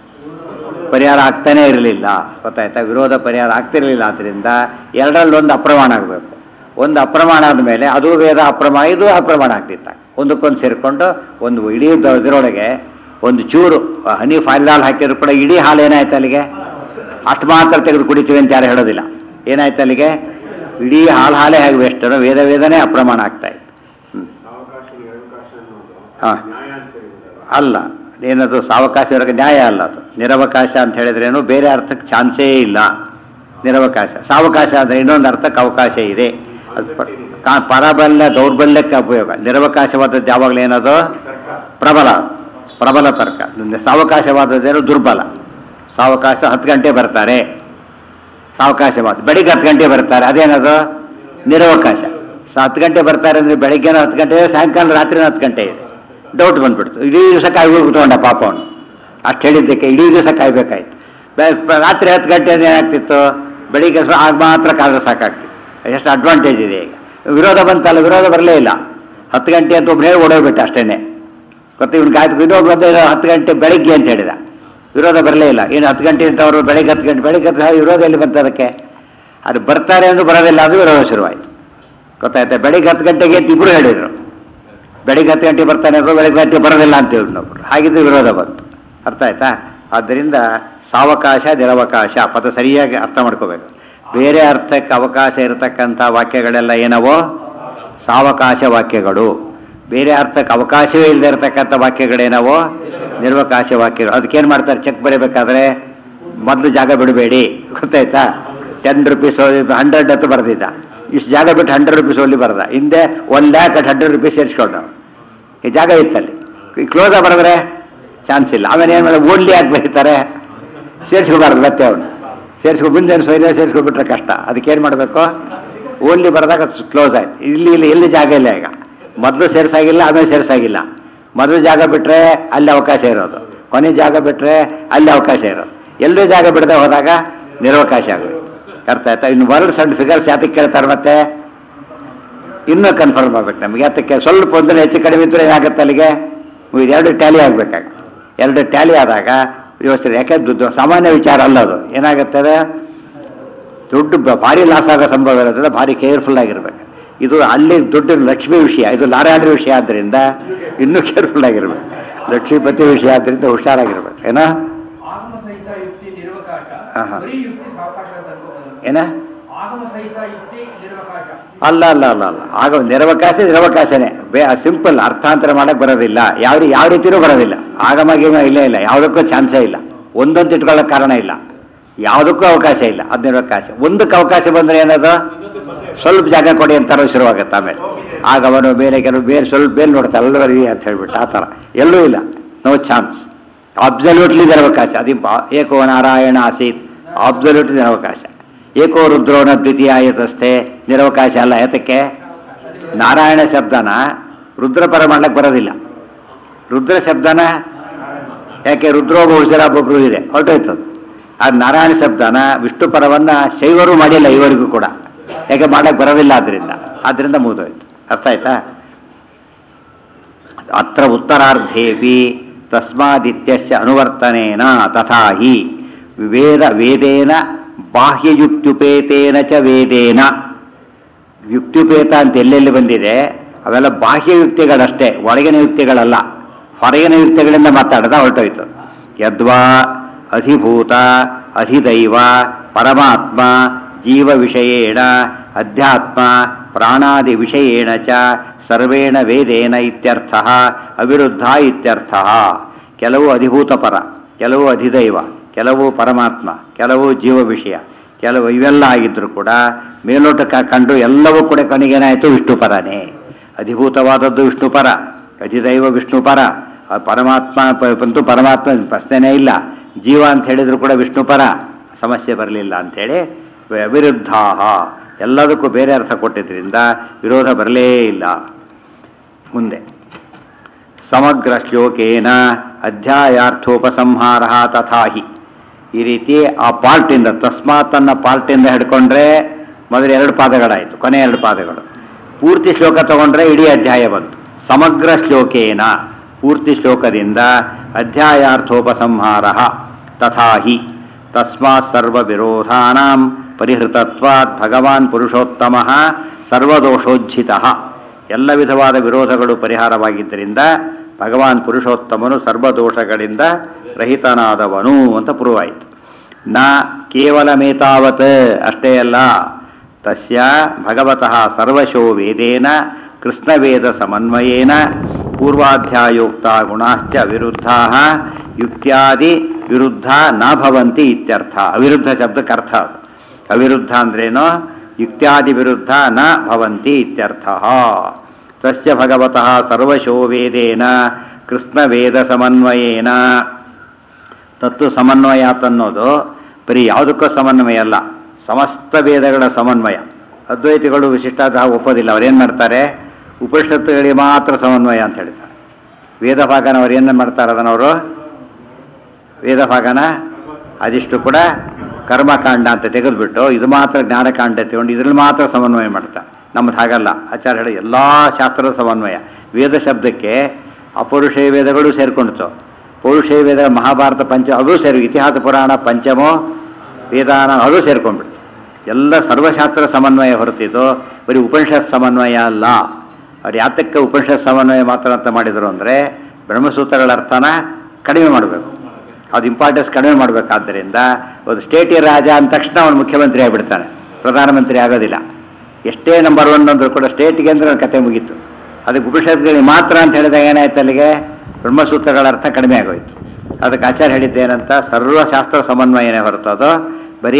ಪರಿಹಾರ ಆಗ್ತಾನೇ ಇರಲಿಲ್ಲ ಗೊತ್ತಾಯ್ತಾ ವಿರೋಧ ಪರಿಹಾರ ಆಗ್ತಿರಲಿಲ್ಲ ಆದ್ದರಿಂದ ಎರಡರಲ್ಲಿ ಒಂದು ಅಪ್ರಮಾಣ ಆಗಬೇಕು ಒಂದು ಅಪ್ರಮಾಣ ಆದಮೇಲೆ ಅದು ವೇದ ಅಪ್ರಮಾಣ ಇದು ಅಪ್ರಮಾಣ ಆಗ್ತಿತ್ತ ಒಂದಕ್ಕೊಂದು ಸೇರಿಕೊಂಡು ಒಂದು ಇಡೀ ದ- ಇದರೊಳಗೆ ಒಂದು ಚೂರು ಹನಿ ಫೈಲ್ ಹಾಲು ಹಾಕಿದ್ರು ಕೂಡ ಇಡೀ ಹಾಲು ಏನಾಯ್ತು ಅಲ್ಲಿಗೆ ಅಷ್ಟು ಮಾತ್ರ ತೆಗೆದು ಕುಡಿತೀವಿ ಅಂತ ಯಾರು ಹೇಳೋದಿಲ್ಲ ಏನಾಯ್ತು ಅಲ್ಲಿಗೆ ಇಡೀ ಹಾಲು ಹಾಲೇ ಆಗಿ ವೇಸ್ಟರು ವೇದ ವೇದನೆ ಅಪ್ರಮಾಣ ಆಗ್ತಾ ಇತ್ತು ಹ್ಞೂ ಅವಕಾಶ ನಿರವಕಾಶ ಅನ್ನೋದು ಹಾ. ನ್ಯಾಯ ಅಂತ ಕರೀಬೋದು ಅಲ್ಲ ಅದೇನದು ಸಾವಕಾಶ ಇರೋಕೆ ನ್ಯಾಯ ಅಲ್ಲ ಅದು ನಿರವಕಾಶ ಅಂತ ಹೇಳಿದ್ರೇನು ಬೇರೆ ಅರ್ಥಕ್ಕೆ ಚಾನ್ಸೇ ಇಲ್ಲ ನಿರವಕಾಶ ಸಾವಕಾಶ ಅಂದರೆ ಇನ್ನೊಂದು ಅರ್ಥಕ್ಕೆ ಅವಕಾಶ ಇದೆ ಅದು ಪ- ಕಾ- ಪರಬಲ್ಯ ದೌರ್ಬಲ್ಯಕ್ಕೆ ಉಪಯೋಗ ನಿರವಕಾಶವಾದದ್ದು ಯಾವಾಗಲೂ ಏನದು ಪ್ರಬಲ ಪ್ರಬಲ ತರ್ಕ ಅಂದ್ರೆ ಸಾವಕಾಶವಾದದ್ದೇನು ದುರ್ಬಲ ಸಾವಕಾಶ ಹತ್ತು ಗಂಟೆ ಬರ್ತಾರೆ ಸಾವಕಾಶವಾದ ಬೆಳಿಗ್ಗೆ ಹತ್ತು ಗಂಟೆ ಬರ್ತಾರೆ ಅದೇನದು ನಿರವಕಾಶ ಸ ಹತ್ತು ಗಂಟೆ ಬರ್ತಾರೆ ಅಂದರೆ ಬೆಳಿಗ್ಗೆನೂ ಹತ್ತು ಗಂಟೆ ಇದೆ ಸಾಯಂಕಾಲ ರಾತ್ರಿನೂ ಹತ್ತು ಗಂಟೆ ಇದೆ ಡೌಟ್ ಬಂದ್ಬಿಡ್ತು ಇಡೀ ದಿವಸ ಕಾಯ್ಬೇಕು ಕೂತ್ಕೊಂಡ ಪಾಪ ಅವನು ಅಷ್ಟು ಹೇಳಿದ್ದಕ್ಕೆ ಇಡೀ ದಿವಸ ಕಾಯ್ಬೇಕಾಯ್ತು ಬೆ- ಬ- ರಾತ್ರಿ ಹತ್ತು ಗಂಟೆ ಅಂದ್ರೆ ಏನಾಗ್ತಿತ್ತು ಬೆಳಿಗ್ಗೆ ಸ್ವಲ್ಪ ಆಗ ಮಾತ್ರ ಕಾದ್ರೆ ಸಾಕಾಗ್ತದೆ ಎಷ್ಟು ಅಡ್ವಾಂಟೇಜ್ ಇದೆ ಈಗ ವಿರೋಧ ಬಂತಲ್ಲ ವಿರೋಧ ಬರಲೇ ಇಲ್ಲ ಹತ್ತು ಗಂಟೆ ಅಂತ ಒಬ್ಬನೇ ಓಡೋಗ್ಬಿಟ್ಟ ಅಷ್ಟೇನೆ ಗೊತ್ತಾ ಇವ್ನು ಗಾಯತ್ರಿ ಇನ್ನೊಬ್ರು ಬಂದ ಹತ್ತು ಗಂಟೆ ಬೆಳಿಗ್ಗೆ ಅಂತ ಹೇಳಿದ ವಿರೋಧ ಬರಲೇ ಇಲ್ಲ ಏನು ಹತ್ತು ಗಂಟೆ ಅಂತ ಅವರು ಬೆಳಿಗ್ಗೆ ಹತ್ತು ಗಂಟೆ ಬೆಳಿಗ್ಗೆ ಹತ್ತು ವಿರೋಧ ಎಲ್ಲಿ ಬಂತು ಅದಕ್ಕೆ ಅದು ಬರ್ತಾರೆ ಅಂದ್ರೂ ಬರೋದಿಲ್ಲ ಅದು ವಿರೋಧ ಶುರುವಾಯಿತು ಗೊತ್ತಾಯ್ತಾ ಬೆಳಿಗ್ಗೆ ಹತ್ತು ಗಂಟೆಗೆ ಅಂತ ಇಬ್ರು ಹೇಳಿದರು ಬೆಳಿಗ್ಗೆ ಹತ್ತು ಗಂಟೆ ಬರ್ತಾನೆ ಅಥವಾ ಬೆಳಿಗ್ಗೆ ಗಂಟೆ ಬರೋದಿಲ್ಲ ಅಂತ ಇನ್ನೊಬ್ರು ಹಾಗಿದ್ರೆ ವಿರೋಧ ಬಂತು ಅರ್ಥ ಆಯ್ತಾ ಆದ್ದರಿಂದ ಸಾವಕಾಶ ನಿರವಕಾಶ ಪದ ಸರಿಯಾಗಿ ಅರ್ಥ ಮಾಡ್ಕೋಬೇಕು ಬೇರೆ ಅರ್ಥಕ್ಕೆ ಅವಕಾಶ ಇರತಕ್ಕಂಥ ವಾಕ್ಯಗಳೆಲ್ಲ ಏನವೋ ಸಾವಕಾಶ ವಾಕ್ಯಗಳು ಬೇರೆ ಅರ್ಥಕ್ಕೆ ಅವಕಾಶವೇ ಇಲ್ಲದೆ ಇರತಕ್ಕಂಥ ವಾಕ್ಯಗಳೇನವೋ ನಿರ್ವಕಾಶ ವಾಕ್ಯಗಳು ಅದಕ್ಕೇನು ಮಾಡ್ತಾರೆ ಚೆಕ್ ಬರೀಬೇಕಾದ್ರೆ ಮೊದಲು ಜಾಗ ಬಿಡಬೇಡಿ ಗೊತ್ತಾಯ್ತಾ ಟೆನ್ ರುಪೀಸ್ ಹಂಡ್ರೆಡ್ ಅಂತ ಬರೆದಿದ್ದ ಇಷ್ಟು ಜಾಗ ಬಿಟ್ಟು ಹಂಡ್ರೆಡ್ ರುಪೀಸ್ ಓನ್ಲಿ ಬರ್ದ ಹಿಂದೆ one lakh eight hundred rupees ಸೇರಿಸ್ಕೊಂಡು ಈ ಜಾಗ ಇತ್ತಲ್ಲಿ ಕ್ಲೋಸ ಬರೆದ್ರೆ ಚಾನ್ಸ್ ಇಲ್ಲ ಆಮೇಲೆ ಏನು ಮಾಡಿ ಓನ್ಲಿ ಯಾಕೆ ಬರೀತಾರೆ ಸೇರಿಸ್ಕೋಬಾರ್ದು ಮತ್ತೆ ಅವನು ಸೇರಿಸ್ಕೊ ಮುಂದೆ ಸ್ವೈರ್ಯ ಸೇರಿಸ್ಕೊಬಿಟ್ರೆ ಕಷ್ಟ ಅದಕ್ಕೇನು ಮಾಡಬೇಕು ಓನ್ಲಿ ಬರೆದಾಗ ಕ್ಲೋಸ್ ಆಯ್ತು ಇಲ್ಲಿ ಇಲ್ಲಿ ಎಲ್ಲಿ ಜಾಗ ಇಲ್ಲ ಈಗ ಮೊದಲು ಸೇರಿಸಾಗಿಲ್ಲ ಆಮೇಲೆ ಸೇರಿಸಾಗಿಲ್ಲ ಮೊದಲು ಜಾಗ ಬಿಟ್ಟರೆ ಅಲ್ಲಿ ಅವಕಾಶ ಇರೋದು ಕೊನೆ ಜಾಗ ಬಿಟ್ಟರೆ ಅಲ್ಲಿ ಅವಕಾಶ ಇರೋದು ಎಲ್ಲೂ ಜಾಗ ಬಿಡದೆ ಹೋದಾಗ ನಿರವಕಾಶ ಆಗೋದು ಅರ್ಥ ಆಯ್ತಾ ಇನ್ನು ವರ್ಡ್ಸ್ ಅಂಡ್ ಫಿಗರ್ಸ್ ಯಾತಕ್ಕೆ ಕೇಳ್ತಾರೆ ಮತ್ತೆ ಇನ್ನೂ ಕನ್ಫರ್ಮ್ ಆಗ್ಬೇಕು ನಮಗೆ ಅದಕ್ಕೆ ಸ್ವಲ್ಪ ಒಂದು ಹೆಚ್ಚು ಕಡಿಮೆ ಇದ್ರೆ ಏನಾಗುತ್ತೆ ಅಲ್ಲಿಗೆ ಇದು ಎರಡು ಟ್ಯಾಲಿ ಆಗ್ಬೇಕಾಗುತ್ತೆ ಎರಡು ಟ್ಯಾಲಿ ಆದಾಗ ಯೋಚನೆ ಯಾಕೆ ದುಡ್ಡು ಸಾಮಾನ್ಯ ವಿಚಾರ ಅಲ್ಲ ಅದು ಏನಾಗುತ್ತೆ ಅದು ದುಡ್ಡು ಬ- ಭಾರಿ ಲಾಸ್ ಆಗೋ ಸಂಭವ ಇರೋದ್ರಿಂದ ಭಾರಿ ಕೇರ್ಫುಲ್ ಆಗಿರ್ಬೇಕು ಇದು ಅಲ್ಲಿ ದುಡ್ಡಿನ ಲಕ್ಷ್ಮಿ ವಿಷಯ ಇದು ನಾರಾಯಣ ವಿಷಯ ಆದ್ದರಿಂದ ಇನ್ನೂ ಕೇರ್ಫುಲ್ ಆಗಿರ್ಬೇಕು ಲಕ್ಷ್ಮೀಪತಿ ವಿಷಯ ಆದ್ದರಿಂದ ಹುಷಾರಾಗಿರ್ಬೇಕು ಏನೋ ಆಗಮ ಸಹಿತ ಯುಕ್ತಿ ನಿರ್ವಕಾಶ ಆಹಾ. ಬರೀ ಯುಕ್ತಿ ಸಾವಕಾಶ ಅಂತ ಅನ್ಕೋಬಹುದು ಏನ ಆಗಮ ಸಹಿತ ಯುಕ್ತಿ ನಿರ್ವಕಾಶ ಅಲ್ಲ ಅಲ್ಲ ಅಲ್ಲ ಅಲ್ಲ ಆಗ ನಿರವಕಾಶ ನಿರವಕಾಶನೇ ಬೇ ಸಿಂಪಲ್ ಅರ್ಥಾಂತರ ಮಾಡಕ್ ಬರೋದಿಲ್ಲ ಯಾವ ರೀ- ಯಾವ ರೀತಿನೂ ಬರೋದಿಲ್ಲ ಆಗಮ ಗಿಮ ಇಲ್ಲ ಇಲ್ಲ ಯಾವುದಕ್ಕೂ ಚಾನ್ಸೇ ಇಲ್ಲ ಒಂದೊಂದು ಇಟ್ಕೊಳ್ಳೋಕೆ ಕಾರಣ ಇಲ್ಲ ಯಾವುದಕ್ಕೂ ಅವಕಾಶ ಇಲ್ಲ ಅದು ನಿರವಕಾಶ ಒಂದಕ್ಕೆ ಅವಕಾಶ ಬಂದ್ರೆ ಏನದು ಸ್ವಲ್ಪ ಜಾಗ ಕೊಡಿ ಅಂತಾರೋ ಶುರುವಾಗುತ್ತೆ ಆಮೇಲೆ ಆಗ ಅವನು ಬೇರೆ ಕೆಲವು ಬೇರೆ ಸ್ವಲ್ಪ ಬೇರೆ ನೋಡ್ತಾರೆ ಎಲ್ಲರೂ ಇದೆ ಅಂತ ಹೇಳ್ಬಿಟ್ಟು ಆ ಥರ ಎಲ್ಲೂ ಇಲ್ಲ ನೋ ಚಾನ್ಸ್ ಅಬ್ಸಲ್ಯೂಟ್ಲಿ ನಿರವಕಾಶ ಅದು ಬಾ- ಏಕೋ ನಾರಾಯಣ ಆಸೀತ್ ಅಬ್ಸಲ್ಯೂಟ್ಲಿ ನಿರವಕಾಶ ಏಕೋ ರುದ್ರೋನ ದ್ವಿತೀಯಾಯತಸ್ಥೆ ನಿರವಕಾಶ ಅಲ್ಲ ಯಾತಕ್ಕೆ ನಾರಾಯಣ ಶಬ್ದನ ರುದ್ರಪರ ಮಾಡ್ಲಿಕ್ಕೆ ಬರೋದಿಲ್ಲ ರುದ್ರ ಶಬ್ದನ ಯಾಕೆ ರುದ್ರೋ ಬಹುಶರ ಒಬ್ಬೊಬ್ರು ಇದೆ ಹೊರಟೋಯ್ತದು ಆ ನಾರಾಯಣ ಶಬ್ದನ ವಿಷ್ಣು ಪರವನ್ನ ಶೈವರು ಮಾಡಿಲ್ಲ ಇವರಿಗೂ ಕೂಡ ಯಾಕೆ ಮಾಡಕ್ ಬರೋದಿಲ್ಲ ಆದ್ರಿಂದ ಆದ್ರಿಂದ ಮುಗಿದೋಯ್ತು ಅರ್ಥ ಆಯ್ತಾ ಅತ್ರ ಉತ್ತರಾರ್ಧೇಪಿ ತಸ್ಮಾದಿತ್ಯಸ್ಯ ಅನುವರ್ತನೇನ ತಥಾ ಹಿ ವೇದ ವೇದೇನ ಬಾಹ್ಯಯುಕ್ತ್ಯುಪೇತೇನ ಚ ವೇದೇನ ಯುಕ್ತಿಪೇತ ಅಂತ ಎಲ್ಲೆಲ್ಲಿ ಬಂದಿದೆ ಅವೆಲ್ಲ ಬಾಹ್ಯ ಯುಕ್ತಿಗಳಷ್ಟೇ ಒಳಗಿನ ಯುಕ್ತಿಗಳಲ್ಲ ಹೊರಗಿನ ಯುಕ್ತಿಗಳಿಂದ ಮಾತಾಡದ ಹೊರಟೋಯ್ತು ಯದ್ವಾ ಅಧಿಭೂತ ಅಧಿದೈವ ಪರಮಾತ್ಮ ಜೀವ ವಿಷಯೇಣ ಅಧ್ಯಾತ್ಮ ಪ್ರಾಣಾದಿ ವಿಷಯೇಣ ಚ ಸರ್ವೇಣ ವೇದೇನ ಇತ್ಯರ್ಥ ಅವಿರುದ್ಧ ಇತ್ಯರ್ಥ ಕೆಲವು ಅಧಿಭೂತ ಪರ ಕೆಲವು ಅಧಿದೈವ ಕೆಲವು ಪರಮಾತ್ಮ ಕೆಲವು ಜೀವ ವಿಷಯ ಕೆಲವು ಇವೆಲ್ಲ ಆಗಿದ್ರು ಕೂಡ ಮೇಲೋಟಕ್ಕೆ ಕಂಡು ಎಲ್ಲವೂ ಕೂಡ ಕೊನೆಗೇನಾಯಿತು ವಿಷ್ಣು ಪರನೇ ಅಧಿಭೂತವಾದದ್ದು ವಿಷ್ಣು ಪರ ಅಧಿದೈವ ವಿಷ್ಣು ಪರ ಆ ಪರಮಾತ್ಮ ಪ- ಬಂತು ಪರಮಾತ್ಮ ಪ್ರಶ್ನೆನೇ ಇಲ್ಲ ಜೀವ ಅಂತ ಹೇಳಿದ್ರು ಕೂಡ ವಿಷ್ಣು ಪರ ಸಮಸ್ಯೆ ಬರಲಿಲ್ಲ ಅಂಥೇಳಿ ಅವಿರುದ್ಧ ಎಲ್ಲದಕ್ಕೂ ಬೇರೆ ಅರ್ಥ ಕೊಟ್ಟಿದ್ರಿಂದ ವಿರೋಧ ಬರಲೇ ಇಲ್ಲ ಮುಂದೆ ಸಮಗ್ರ ಶ್ಲೋಕೇನ ಅಧ್ಯಾಯಾರ್ಥೋಪಸಂಹಾರ ತಥಾಹಿ ಈ ರೀತಿ ಆ ಪಾರ್ಟಿಂದ ತಸ್ಮಾತ್ ಅನ್ನೋ ಪಾರ್ಟಿಂದ ಹಿಡ್ಕೊಂಡ್ರೆ ಮೊದಲು ಎರಡು ಪಾದಗಳಾಯಿತು ಕೊನೆ ಎರಡು ಪಾದಗಳು ಪೂರ್ತಿ ಶ್ಲೋಕ ತಗೊಂಡ್ರೆ ಇಡೀ ಅಧ್ಯಾಯ ಬಂತು ಸಮಗ್ರ ಶ್ಲೋಕೇನ ಪೂರ್ತಿ ಶ್ಲೋಕದಿಂದ ಅಧ್ಯಾಯಾರ್ಥೋಪಸಂಹಾರ ತಥಾಹಿ ತಸ್ಮಾತ್ ಸರ್ವ ವಿರೋಧಾನಾಂ ಪರಿಹೃತತ್ವಾತ್ ಭಗವಾನ್ ಪುರುಷೋತ್ತಮ ಸರ್ವದೋಷೋಜ್ಜಿತ ಎಲ್ಲ ವಿಧವಾದ ವಿರೋಧಗಳು ಪರಿಹಾರವಾಗಿದ್ದರಿಂದ ಭಗವಾನ್ ಪುರುಷೋತ್ತಮನು ಸರ್ವದೋಷಗಳಿಂದ ರಹಿತನಾದವನು ಅಂತ ಪ್ರೂವಾಯಿತು ನ ಕೇವಲ ಮೇತಾವತ್ ಅಷ್ಟೇ ಅಲ್ಲ ತಸ್ಯ ಭಗವತಃ ಸರ್ವಶೋ ವೇದೇನ ಕೃಷ್ಣವೇದ ಸಮನ್ವಯೇನ ಪೂರ್ವಾಧ್ಯಾಯೋಕ್ತ ಗುಣಾಶ್ಚ ವಿರುದ್ಧಾ ಯುಕ್ತ್ಯಾದಿ ವಿರುದ್ಧ ನ ಭವಂತಿ ಇತ್ಯರ್ಥ ಅವಿರುದ್ಧ ಶಬ್ದಕ್ಕೆ ಅರ್ಥ ಅದು ಅವಿರುದ್ಧ ಅಂದ್ರೇನು ಯುಕ್ತ್ಯಾದಿ ವಿರುದ್ಧ ನ ಭವಂತಿ ಇತ್ಯರ್ಥ ತಸ್ಯ ಭಗವತಃ ಸರ್ವಶೋ ವೇದೇನ ಕೃಷ್ಣವೇದ ಸಮನ್ವಯೇನ ತತ್ವ ಸಮನ್ವಯಾತ್ ಅನ್ನೋದು ಬರೀ ಯಾವುದಕ್ಕೂ ಸಮನ್ವಯ ಅಲ್ಲ ಸಮಸ್ತ ವೇದಗಳ ಸಮನ್ವಯ ಅದ್ವೈತಿಗಳು ವಿಶಿಷ್ಟಾದ ಒಪ್ಪೋದಿಲ್ಲ ಅವ್ರೇನು ಮಾಡ್ತಾರೆ ಉಪನಿಷತ್ತುಗಳಿಗೆ ಮಾತ್ರ ಸಮನ್ವಯ ಅಂತ ಹೇಳ್ತಾರೆ ವೇದ ಭಾಗನ ಅವ್ರು ಏನು ಮಾಡ್ತಾರೆ ಅದನ್ನವರು ವೇದ ಭಾಗನ ಅದಿಷ್ಟು ಕೂಡ ಕರ್ಮಕಾಂಡ ಅಂತ ತೆಗೆದುಬಿಟ್ಟು ಇದು ಮಾತ್ರ ಜ್ಞಾನಕಾಂಡ ತಗೊಂಡು ಇದ್ರಲ್ಲಿ ಮಾತ್ರ ಸಮನ್ವಯ ಮಾಡ್ತಾರೆ ನಮ್ಮದು ಹಾಗಲ್ಲ ಆಚಾರ್ಯ ಹೇಳಿ ಎಲ್ಲ ಶಾಸ್ತ್ರದ ಸಮನ್ವಯ ವೇದ ಶಬ್ದಕ್ಕೆ ಅಪೌರುಷೇಯ ವೇದಗಳು ಸೇರ್ಕೊಂಡಿತು ಪೌರುಷೇಯ ವೇದ ಮಹಾಭಾರತ ಪಂಚ ಅದು ಸೇರಿ ಇತಿಹಾಸ ಪುರಾಣ ಪಂಚಮೋ ವೇದಾನ ಅದು ಸೇರ್ಕೊಂಡ್ಬಿಡ್ತು ಎಲ್ಲ ಸರ್ವಶಾಸ್ತ್ರ ಸಮನ್ವಯ ಹೊರತಿದ್ದು ಬರೀ ಉಪನಿಷತ್ ಸಮನ್ವಯ ಅಲ್ಲ ಅವ್ರು ಯಾತಕ್ಕೆ ಉಪನಿಷತ್ ಸಮನ್ವಯ ಮಾತ್ರ ಅಂತ ಮಾಡಿದರು ಅಂದರೆ ಬ್ರಹ್ಮಸೂತ್ರಗಳ ಅರ್ಥನ ಕಡಿಮೆ ಮಾಡಬೇಕು ಅದು ಇಂಪಾರ್ಟೆನ್ಸ್ ಕಡಿಮೆ ಮಾಡಬೇಕಾದ್ದರಿಂದ ಒಂದು ಸ್ಟೇಟಿಯ ರಾಜ ಅಂದ ತಕ್ಷಣ ಅವನು ಮುಖ್ಯಮಂತ್ರಿ ಆಗಿಬಿಡ್ತಾನೆ ಪ್ರಧಾನಮಂತ್ರಿ ಆಗೋದಿಲ್ಲ ಎಷ್ಟೇ ನಂಬರ್ ಒನ್ ಅಂದರೂ ಕೂಡ ಸ್ಟೇಟ್ಗೆ ಅಂದ್ರೆ ಅವ್ನ ಕತೆ ಮುಗೀತು ಅದಕ್ಕೆ ಉಪನಿಷತ್ಗಳಿಗೆ ಮಾತ್ರ ಅಂತ ಹೇಳಿದಾಗ ಏನಾಯ್ತು ಅಲ್ಲಿಗೆ ಬ್ರಹ್ಮಸೂತ್ರಗಳ ಅರ್ಥ ಕಡಿಮೆ ಆಗೋಯ್ತು ಅದಕ್ಕೆ ಆಚಾರ್ಯ ಹೇಳಿದ್ದೇನಂತ ಸರ್ವಶಾಸ್ತ್ರ ಸಮನ್ವಯನೇ ಹೊರತದು ಬರೀ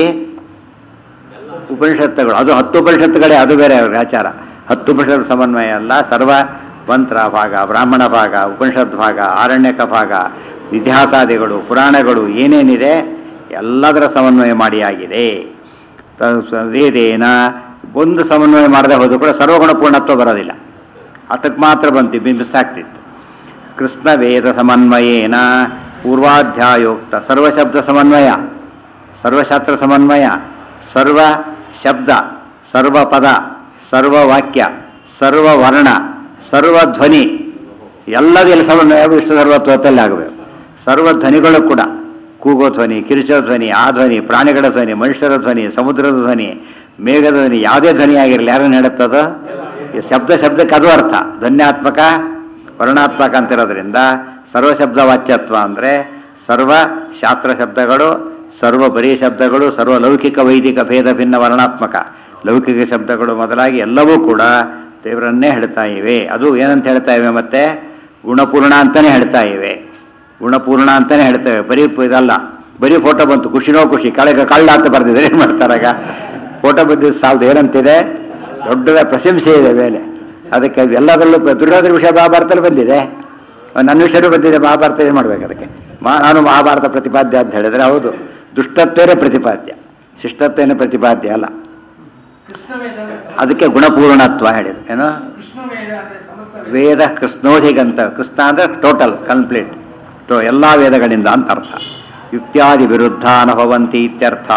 ಉಪನಿಷತ್ತುಗಳು ಅದು ಹತ್ತು ಉಪನಿಷತ್ತುಗಳೇ ಅದು ಬೇರೆ ಅವ್ರಿಗೆ ಆಚಾರ ಹತ್ತು ಉಪನಿಷತ್ ಸಮನ್ವಯ ಅಲ್ಲ ಸರ್ವ ಮಂತ್ರ ಭಾಗ ಬ್ರಾಹ್ಮಣ ಭಾಗ ಉಪನಿಷತ್ ಭಾಗ ಆರಣ್ಯಕ ಭಾಗ ಇತಿಹಾಸಾದಿಗಳು ಪುರಾಣಗಳು ಏನೇನಿದೆ ಎಲ್ಲದರ ಸಮನ್ವಯ ಮಾಡಿ ಆಗಿದೆ ತ- ಸ- ವೇದೇನ ಒಂದು ಸಮನ್ವಯ ಮಾಡದೆ ಹೋದ್ರು ಕೂಡ ಸರ್ವಗುಣ ಪೂರ್ಣತ್ವ ಬರೋದಿಲ್ಲ ಅದಕ್ಕೆ ಮಾತ್ರ ಬಂತು ಮಿಸ್ ಆಗ್ತಿತ್ತು ಕೃಷ್ಣ ವೇದ ಸಮನ್ವಯೇನ ಪೂರ್ವಾಧ್ಯಾಯೋಕ್ತ ಸರ್ವಶಬ್ದ ಸಮನ್ವಯ ಸರ್ವಶಾಸ್ತ್ರ ಸಮನ್ವಯ ಸರ್ವ ಶಬ್ದ ಸರ್ವ ಪದ ಸರ್ವ ವಾಕ್ಯ ಸರ್ವ ವರ್ಣ ಸರ್ವ ಧ್ವನಿ ಎಲ್ಲದೆಲ್ಲ ಸಮನ್ವಯ ವಿಷ್ಣು ಸರ್ವತ್ವದಲ್ಲಿ ಆಗಬೇಕು ಸರ್ವ ಧ್ವನಿಗಳು ಕೂಡ ಕೂಗೋ ಧ್ವನಿ ಕಿರುಚೋ ಧ್ವನಿ ಆ ಧ್ವನಿ ಪ್ರಾಣಿಗಳ ಧ್ವನಿ ಮನುಷ್ಯರ ಧ್ವನಿ ಸಮುದ್ರದ ಧ್ವನಿ ಮೇಘದ ಧ್ವನಿ ಯಾವುದೇ ಧ್ವನಿ ಆಗಿರಲಿ ಯಾರನ್ನು ಹೇಳುತ್ತದೋ ಈ ಶಬ್ದ ಶಬ್ದಕ್ಕೆ ಅದು ಅರ್ಥ ಧ್ವನ್ಯಾತ್ಮಕ ವರ್ಣಾತ್ಮಕ ಅಂತಿರೋದ್ರಿಂದ ಸರ್ವಶಬ್ದ ವಾಚ್ಯತ್ವ ಅಂದರೆ ಸರ್ವ ಶಾಸ್ತ್ರ ಶಬ್ದಗಳು ಸರ್ವ ಬರೀ ಶಬ್ದಗಳು ಸರ್ವ ಲೌಕಿಕ ವೈದಿಕ ಭೇದ ಭಿನ್ನ ವರ್ಣಾತ್ಮಕ ಲೌಕಿಕ ಶಬ್ದಗಳು ಮೊದಲಾಗಿ ಎಲ್ಲವೂ ಕೂಡ ದೇವರನ್ನೇ ಹೇಳ್ತಾ ಇವೆ ಅದು ಏನಂತ ಹೇಳ್ತಾ ಇವೆ ಮತ್ತೆ ಗುಣಪೂರ್ಣ ಅಂತಲೇ ಹೇಳ್ತಾ ಇವೆ ಗುಣಪೂರ್ಣ ಅಂತಲೇ ಹೇಳ್ತೇವೆ ಬರೀ ಪ- ಇದಲ್ಲ ಬರೀ ಫೋಟೋ ಬಂತು ಖುಷಿನೋ ಖುಷಿ ಕಳೆಗ ಕಳ್ಳ ಅಂತ ಬರ್ದಿದ್ರೆ ಏನು ಮಾಡ್ತಾರಾಗ ಫೋಟೋ ಬಂದಿದ್ದು ಸಾಲದು ಏನಂತಿದೆ ದೊಡ್ಡದ ಪ್ರಶಂಸೆ ಇದೆ ಮೇಲೆ ಅದಕ್ಕೆ ಎಲ್ಲದರಲ್ಲೂ ಪ- ದುರ್ಯೋಧನ ವಿಷಯ ಮಹಾಭಾರತದಲ್ಲಿ ಬಂದಿದೆ ನನ್ನ ವಿಷಯನೂ ಬಂದಿದೆ ಮಹಾಭಾರತ ಏನು ಮಾಡ್ಬೇಕು ಅದಕ್ಕೆ ಮಾ ನಾನು ಮಹಾಭಾರತ ಪ್ರತಿಪಾದ್ಯ ಅಂತ ಹೇಳಿದ್ರೆ ಹೌದು ದುಷ್ಟತ್ವೇನೇ ಪ್ರತಿಪಾದ್ಯ ಶಿಷ್ಟತ್ವೇನೇ ಪ್ರತಿಪಾದ್ಯ ಅಲ್ಲ ಕೃಷ್ಣವೇದ ಅಂದ್ರೆ ಸಮಸ್ತ- ಅದಕ್ಕೆ ಗುಣಪೂರ್ಣತ್ವ ಹೇಳಿದ್ರು ಏನು ಕೃಷ್ಣವೇದ ಅಂದ್ರೆ ಸಮಸ್ತ ವೇದ ಕೃಷ್ಣೋಧಿಗಂತ ಕೃಷ್ಣ ಅಂದರೆ ಟೋಟಲ್ ಕಂಪ್ಲೀಟ್ ಟೋ ಎಲ್ಲ ವೇದಗಳಿಂದ ಅಂತ ಅರ್ಥ ಯುಕ್ತ್ಯಾದಿ ವಿರುದ್ಧ ಅನುಭವಂತಿ ಇತ್ಯರ್ಥ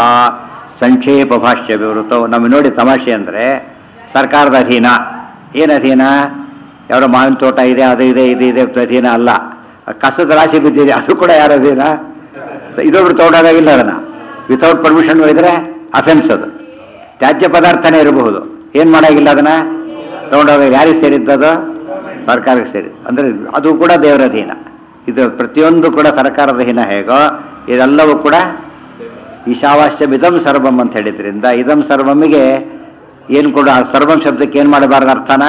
ಸಂಕ್ಷೇಪ ಭಾಷ್ಯ ವಿವೃತವು ನಮಗೆ ನೋಡಿ ತಮಾಷೆ ಅಂದರೆ ಸರ್ಕಾರದ ಅಧೀನ ಏನು ಅಧೀನ ಯಾರೋ ಮಾವಿನ ತೋಟ ಇದೆ ಅದು ಇದೆ ಇದು ಇದೆ ಅಧೀನ ಅಲ್ಲ ಕಸದ ರಾಶಿ ಬಿದ್ದಿದೆ ಅದು ಕೂಡ ಯಾರ ಅಧೀನ ಸ- ಇದೊಬ್ರು ತಗೊಂಡಾಗಿಲ್ಲ ಅದನ್ನು ವಿತೌಟ್ ಪರ್ಮಿಷನ್ ಹೋಗಿದ್ರೆ ಅಫೆನ್ಸ್ ಅದು ತ್ಯಾಜ್ಯ ಪದಾರ್ಥನೇ ಇರಬಹುದು ಏನು ಮಾಡಾಗಿಲ್ಲ ಅದನ್ನ ತಗೊಂಡೋಗ ಯಾರಿಗೆ ಸೇರಿದ್ದದು ಸರ್ಕಾರಕ್ಕೆ ಸೇರಿ ಅಂದರೆ ಅದು ಕೂಡ ದೇವರ ಅಧೀನ ಇದು ಪ್ರತಿಯೊಂದು ಕೂಡ ಸರ್ಕಾರದ ಅಧೀನ ಹೇಗೋ ಇದೆಲ್ಲವೂ ಕೂಡ ಈಶಾವಾಸ್ಯಂ ಇದಂ ಸರ್ವಂ ಅಂತ ಹೇಳಿದ್ರಿಂದ ಇದಂ ಸರ್ವಮಿಗೆ ಏನು ಕೂಡ ಆ ಸರ್ವಂ ಶಬ್ದಕ್ಕೆ ಏನು ಮಾಡಬಾರ್ದು ಅರ್ಥನ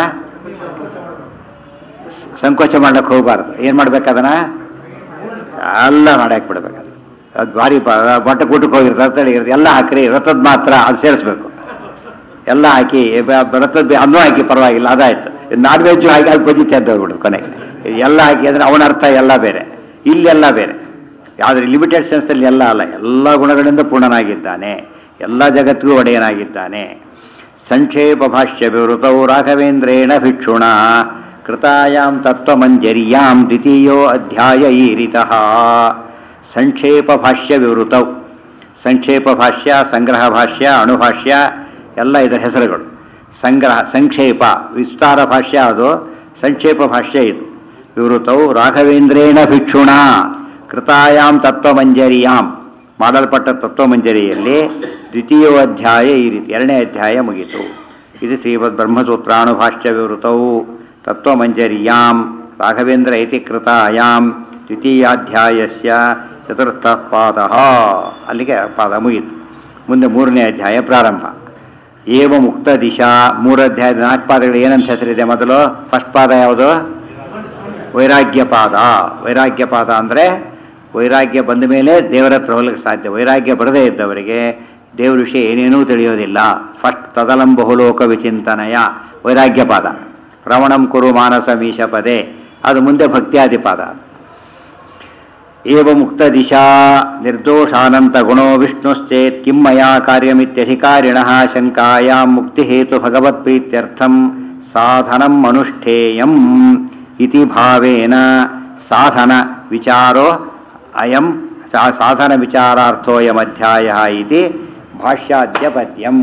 ಸ- ಸಂಕೋಚ ಮಾಡ್ಲಿಕ್ಕೆ ಹೋಗಬಾರ್ದು ಏನು ಮಾಡ್ಬೇಕದನ್ನ ಎಲ್ಲ ಮಾಡಕ್ಕೆ ಬಿಡ್ಬೇಕು ಅದು ಅದು ಭಾರಿ ಪ- ಬಟ್ಟ ಕೂಟಕ್ಕೆ ಹೋಗಿರ್ತಾರೆ ಅಂತ ಹೇಳಿರ್ತಾರೆ ಎಲ್ಲ ಹಾಕ್ರಿ ರಥದ ಮಾತ್ರ ಅದು ಸೇರಿಸ್ಬೇಕು ಎಲ್ಲ ಹಾಕಿ ಬ- ಬ- ರಥದ ಬೆ- ಅನ್ನೂ ಹಾಕಿ ಪರವಾಗಿಲ್ಲ ಅದಾಯ್ತು ನಾನ್ ವೆಜ್ ಹಾಕಿ ಹಾಕಿ ಬಜಿತೆ ಅಂತ ಹೋಗ್ಬಿಡುದು ಕೊನೆಗೆ ಎಲ್ಲ ಹಾಕಿ ಅಂದ್ರೆ ಅವನ ಅರ್ಥ ಎಲ್ಲ ಬೇರೆ ಇಲ್ಲೆಲ್ಲ ಬೇರೆ ಆದರೆ ಲಿಮಿಟೆಡ್ ಸೆನ್ಸ್ನಲ್ಲಿ ಎಲ್ಲ ಅಲ್ಲ ಎಲ್ಲ ಗುಣಗಳಿಂದ ಪೂರ್ಣನಾಗಿದ್ದಾನೆ ಎಲ್ಲ ಜಗತ್ತಿಗೂ ಒಡೆಯನಾಗಿದ್ದಾನೆ ಸಂಕ್ಷೇಪ ಭಾಷ್ಯ ವಿವೃತೌ ರಾಘವೇಂದ್ರೇಣ ಭಿಕ್ಷುಣ ಕೃತಾಯಾಂ ತತ್ವಮಂಜರ್ಯಾಂ ದ್ವಿತೀಯೋ ಅಧ್ಯಾಯ ಈರಿತಃ ಸಂಕ್ಷೇಪ ಭಾಷ್ಯ ವಿವೃತೌ ಸಂಕ್ಷೇಪ ಭಾಷ್ಯ ಸಂಗ್ರಹ ಭಾಷ್ಯ ಅಣುಭಾಷ್ಯ ಎಲ್ಲ ಇದರ ಹೆಸರುಗಳು ಸಂಗ್ರಹ ಸಂಕ್ಷೇಪ ವಿಸ್ತಾರ ಭಾಷ್ಯ ಅದು ಸಂಕ್ಷೇಪ ಭಾಷ್ಯ ಇದು ವಿವೃತೌ ರಾಘವೇಂದ್ರೇಣ ಭಿಕ್ಷುಣ ಕೃತಾಯಾಂ ತತ್ವಮಂಜರಿಯಾಂ ಮಾಡಲ್ಪಟ್ಟ ತತ್ವಮಂಜರಿಯಲ್ಲಿ ದ್ವಿತೀಯ ಅಧ್ಯಾಯ ಈ ರೀತಿ ಎರಡನೇ ಅಧ್ಯಾಯ ಮುಗಿತು ಇದು ಶ್ರೀಮದ್ ಬ್ರಹ್ಮಸೂತ್ರಾನುಭಾಷ್ಯ ವಿವೃತೌ ತತ್ವಮಂಜರಿಯಾಂ ರಾಘವೇಂದ್ರ ಇತಿ ಕೃತಾಯಾಂ ದ್ವಿತೀಯಾಧ್ಯಾಯಸ್ಯ ಚತುರ್ಥ ಪಾದ ಅಲ್ಲಿಗೆ ಪಾದ ಮುಗಿತು ಮುಂದೆ ಮೂರನೇ ಅಧ್ಯಾಯ ಪ್ರಾರಂಭ ಏವ ಮುಕ್ತ ದಿಶಾ ಮೂರು ಅಧ್ಯಾಯದ ನಾಲ್ಕು ಪಾದಗಳು ಏನಂತ ಹೆಸರಿದೆ ಮೊದಲು ಫಸ್ಟ್ ಪಾದ ಯಾವುದು ವೈರಾಗ್ಯ ಪಾದ ವೈರಾಗ್ಯ ಪಾದ ಅಂದರೆ ವೈರಾಗ್ಯ ಬಂದ ಮೇಲೆ ದೇವರ ಹತ್ರ ಹೋಗ್ಲಿಕ್ಕೆ ಸಾಧ್ಯ ವೈರಾಗ್ಯ ಬರದೇ ಇದ್ದವರಿಗೆ ದೇವ್ರ ವಿಷಯ ಏನೇನೂ ತಿಳಿಯೋದಿಲ್ಲ ಫಸ್ಟ್ ತದಲಂಬಹುಲೋಕ ವಿಚಿಂತನಯ ವೈರಾಗ್ಯ ಪಾದ ರಮಣಂ ಕುರು ಮಾನಸ ಮೀಶ ಪದೇ ಅದು ಮುಂದೆ ಭಕ್ತ್ಯಾದಿ ಪಾದ ಏವ ಮುಕ್ತ ದಿಶಾ ನಿರ್ದೋಷಾನಂತ ಗುಣೋ ವಿಷ್ಣುಶ್ಚೇತ್ ಕಿಂ ಮಯಾ ಕಾರ್ಯಮಿತ್ಯಧಿಕಾರಿಣಃ ಶಂಕಾಯಾಂ ಮುಕ್ತಿಹೇತು ಭಗವತ್ಪ್ರೀತ್ಯರ್ಥಂ ಸಾಧನಂ ಅನುಷ್ಠೇಯಂ ಇತಿ ಭಾವೇನ ಸಾಧನ ವಿಚಾರೋ ಅಯಂ ಸಾ- ಸಾಧನ ವಿಚಾರಾರ್ಥೋಯಮಧ್ಯಾಯ ಇತಿ ಭಾಷ್ಯಾದ್ಯ ಪದ್ಯಂ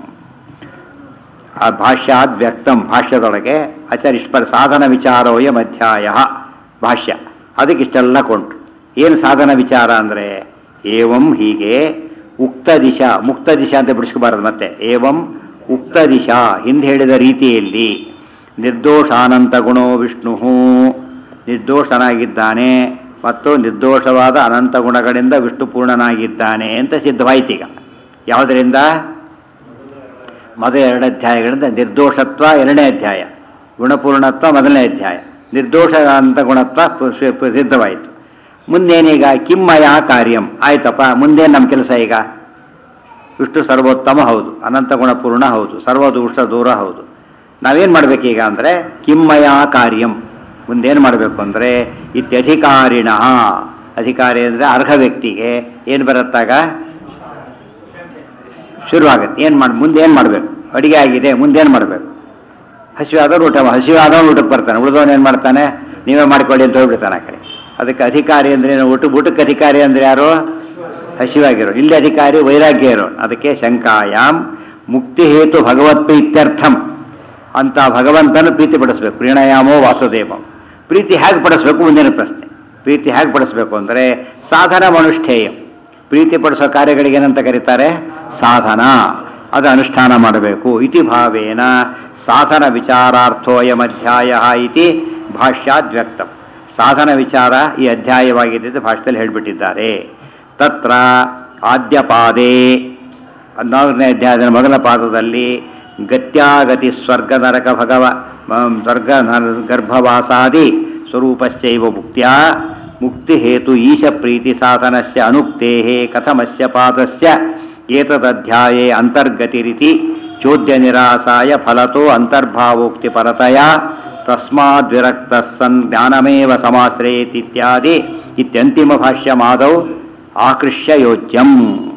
ಆ ಭಾಷ್ಯಾದ್ ವ್ಯಕ್ತಂ ಭಾಷ್ಯದೊಳಗೆ ಅಚರಿಷ್ಪರ ಸಾಧನ ವಿಚಾರೋಯಂ ಅಧ್ಯಾಯ ಭಾಷ್ಯ ಅದಕ್ಕೆ ಇಷ್ಟೆಲ್ಲ ಕೊಂಡ್ರು ಏನು ಸಾಧನ ವಿಚಾರ ಅಂದರೆ ಏವಂ ಹೀಗೆ ಉಕ್ತ ದಿಶಾ ಮುಕ್ತ ದಿಶಾ ಅಂತ ಬಿಡಿಸ್ಕೋಬಾರದು ಮತ್ತೆ ಏವಂ ಉಕ್ತ ದಿಶಾ ಹಿಂದೆ ಹೇಳಿದ ರೀತಿಯಲ್ಲಿ ನಿರ್ದೋಷಾನಂತ ಗುಣೋ ವಿಷ್ಣು ನಿರ್ದೋಷನಾಗಿದ್ದಾನೆ ಮತ್ತು ನಿರ್ದೋಷವಾದ ಅನಂತ ಗುಣಗಳಿಂದ ವಿಷ್ಣು ಪೂರ್ಣನಾಗಿದ್ದಾನೆ ಅಂತ ಸಿದ್ಧವಾಯ್ತೀಗ ಯಾವುದರಿಂದ ಮೊದಲ ಎರಡು ಅಧ್ಯಾಯಗಳಿಂದ ನಿರ್ದೋಷತ್ವ ಎರಡನೇ ಅಧ್ಯಾಯ ಗುಣಪೂರ್ಣತ್ವ ಮೊದಲನೇ ಅಧ್ಯಾಯ ನಿರ್ದೋಷ ಅಂತ ಗುಣತ್ವ ಪು- ಸ್ವ- ಪು- ಸಿದ್ಧವಾಯಿತು ಮುಂದೇನೀಗ ಕಿಮ್ಮಯ ಕಾರ್ಯಂ ಆಯ್ತಪ್ಪ ಮುಂದೇನು ನಮ್ಮ ಕೆಲಸ ಈಗ ವಿಷ್ಣು ಸರ್ವೋತ್ತಮ ಹೌದು ಅನಂತ ಗುಣಪೂರ್ಣ ಹೌದು ಸರ್ವದೋಷ ದೂರ ಹೌದು ನಾವೇನು ಮಾಡಬೇಕೀಗ ಅಂದರೆ ಕಿಮ್ಮಯ ಕಾರ್ಯಂ ಮುಂದೇನು ಮಾಡಬೇಕು ಅಂದರೆ ಇತ್ಯಧಿಕಾರಿಣ ಅಧಿಕಾರಿ ಅಂದರೆ ಅರ್ಹ ವ್ಯಕ್ತಿಗೆ ಏನು ಬರುತ್ತಾಗ ಶುರುವಾಗುತ್ತೆ ಏನು ಮಾಡಿ ಮುಂದೆ ಏನು ಮಾಡಬೇಕು ಅಡಿಗೆ ಆಗಿದೆ ಮುಂದೇನು ಮಾಡಬೇಕು ಹಸಿವಾದವ್ರು ಊಟ ಹಸಿವಾದವನು ಊಟಕ್ಕೆ ಬರ್ತಾನೆ ಉಳಿದವನು ಏನು ಮಾಡ್ತಾನೆ ನೀವೇ ಮಾಡ್ಕೊಳ್ಳಿ ಅಂತ ಹೋಗ್ಬಿಡ್ತಾನೆ ಆ ಕಡೆ ಅದಕ್ಕೆ ಅಧಿಕಾರಿ ಅಂದ್ರೆ ಏನು ಊಟ ಊಟಕ್ಕೆ ಅಧಿಕಾರಿ ಅಂದ್ರೆ ಯಾರು ಹಸಿವಾಗಿರೋ ಇಲ್ಲಿ ಅಧಿಕಾರಿ ವೈರಾಗ್ಯ ಇರೋ ಅದಕ್ಕೆ ಶಂಕಾಯಾಮ್ ಮುಕ್ತಿ ಹೇತು ಭಗವತ್ ಪ್ರೀತ್ಯರ್ಥಂ ಅಂತ ಭಗವಂತನ ಪ್ರೀತಿ ಪಡಿಸ್ಬೇಕು ಪ್ರೀಣಯಾಮೋ ವಾಸುದೇವಂ ಪ್ರೀತಿ ಹೇಗೆ ಪಡಿಸ್ಬೇಕು ಮುಂದಿನ ಪ್ರಶ್ನೆ ಪ್ರೀತಿ ಹೇಗೆ ಪಡಿಸ್ಬೇಕು ಅಂದರೆ ಸಾಧನ ಮನುಷ್ಠೇಯ ಪ್ರೀತಿ ಪಡಿಸೋ ಕಾರ್ಯಗಳಿಗೆ ಏನಂತ ಕರೀತಾರೆ ಸಾಧನ ಅದು ಅನುಷ್ಠಾನ ಮಾಡಬೇಕು ಇತಿ ಭಾವೇನ ಸಾಧನ ವಿಚಾರಾರ್ಥೋಯಮಧ್ಯಾಯ ಇತಿ ಭಾಷ್ಯಾದ್ ವ್ಯಕ್ತಂ ಸಾಧನ ವಿಚಾರ ಈ ಅಧ್ಯಾಯವಾಗಿದೆ ಭಾಷ್ಯದಲ್ಲಿ ಹೇಳಿಬಿಟ್ಟಿದ್ದಾರೆ ತತ್ರ ಆದ್ಯಪಾದೇ ಹದಿನಾಲ್ಕನೇ ಅಧ್ಯಾಯದ ಮೊದಲ ಪಾದದಲ್ಲಿ ಗತ್ಯಾಗತಿ ಸ್ವರ್ಗ ನರಕ ಭಗವ ಮ- ಸ್ವರ್ಗ ನರ ಗರ್ಭವಾಸಾದಿ ಸ್ವರೂಪಶ್ಚೈವ ಮುಕ್ತ್ಯ ಮುಕ್ತಿ ಹೇತು ಈಶ ಪ್ರೀತಿ ಸಾಧನಸ್ಯ ಅನುಕ್ತೇ ಕಥಮಸ್ಯ ಪಾದಸ್ಯ ಏತದಧ್ಯಾಯೇ ಅಂತರ್ಗತಿರಿತಿ ಚೋದ್ಯ ನಿರಾಸಾಯ ಫಲತೋ ಅಂತರ್ಭಾವೋಕ್ತಿ ಪರತಯ ತಸ್ಮಾದ್ವಿರಕ್ತ ಸನ್ ಜ್ಞಾನಮೇವ ಸಮಾಶ್ರಯೇತಿತ್ಯಾದಿ ಇತ್ಯಂತಿಮ ಭಾಷ್ಯಮಾದೌ ಆಕೃಷ್ಯ ಯೋಜ್ಯಂ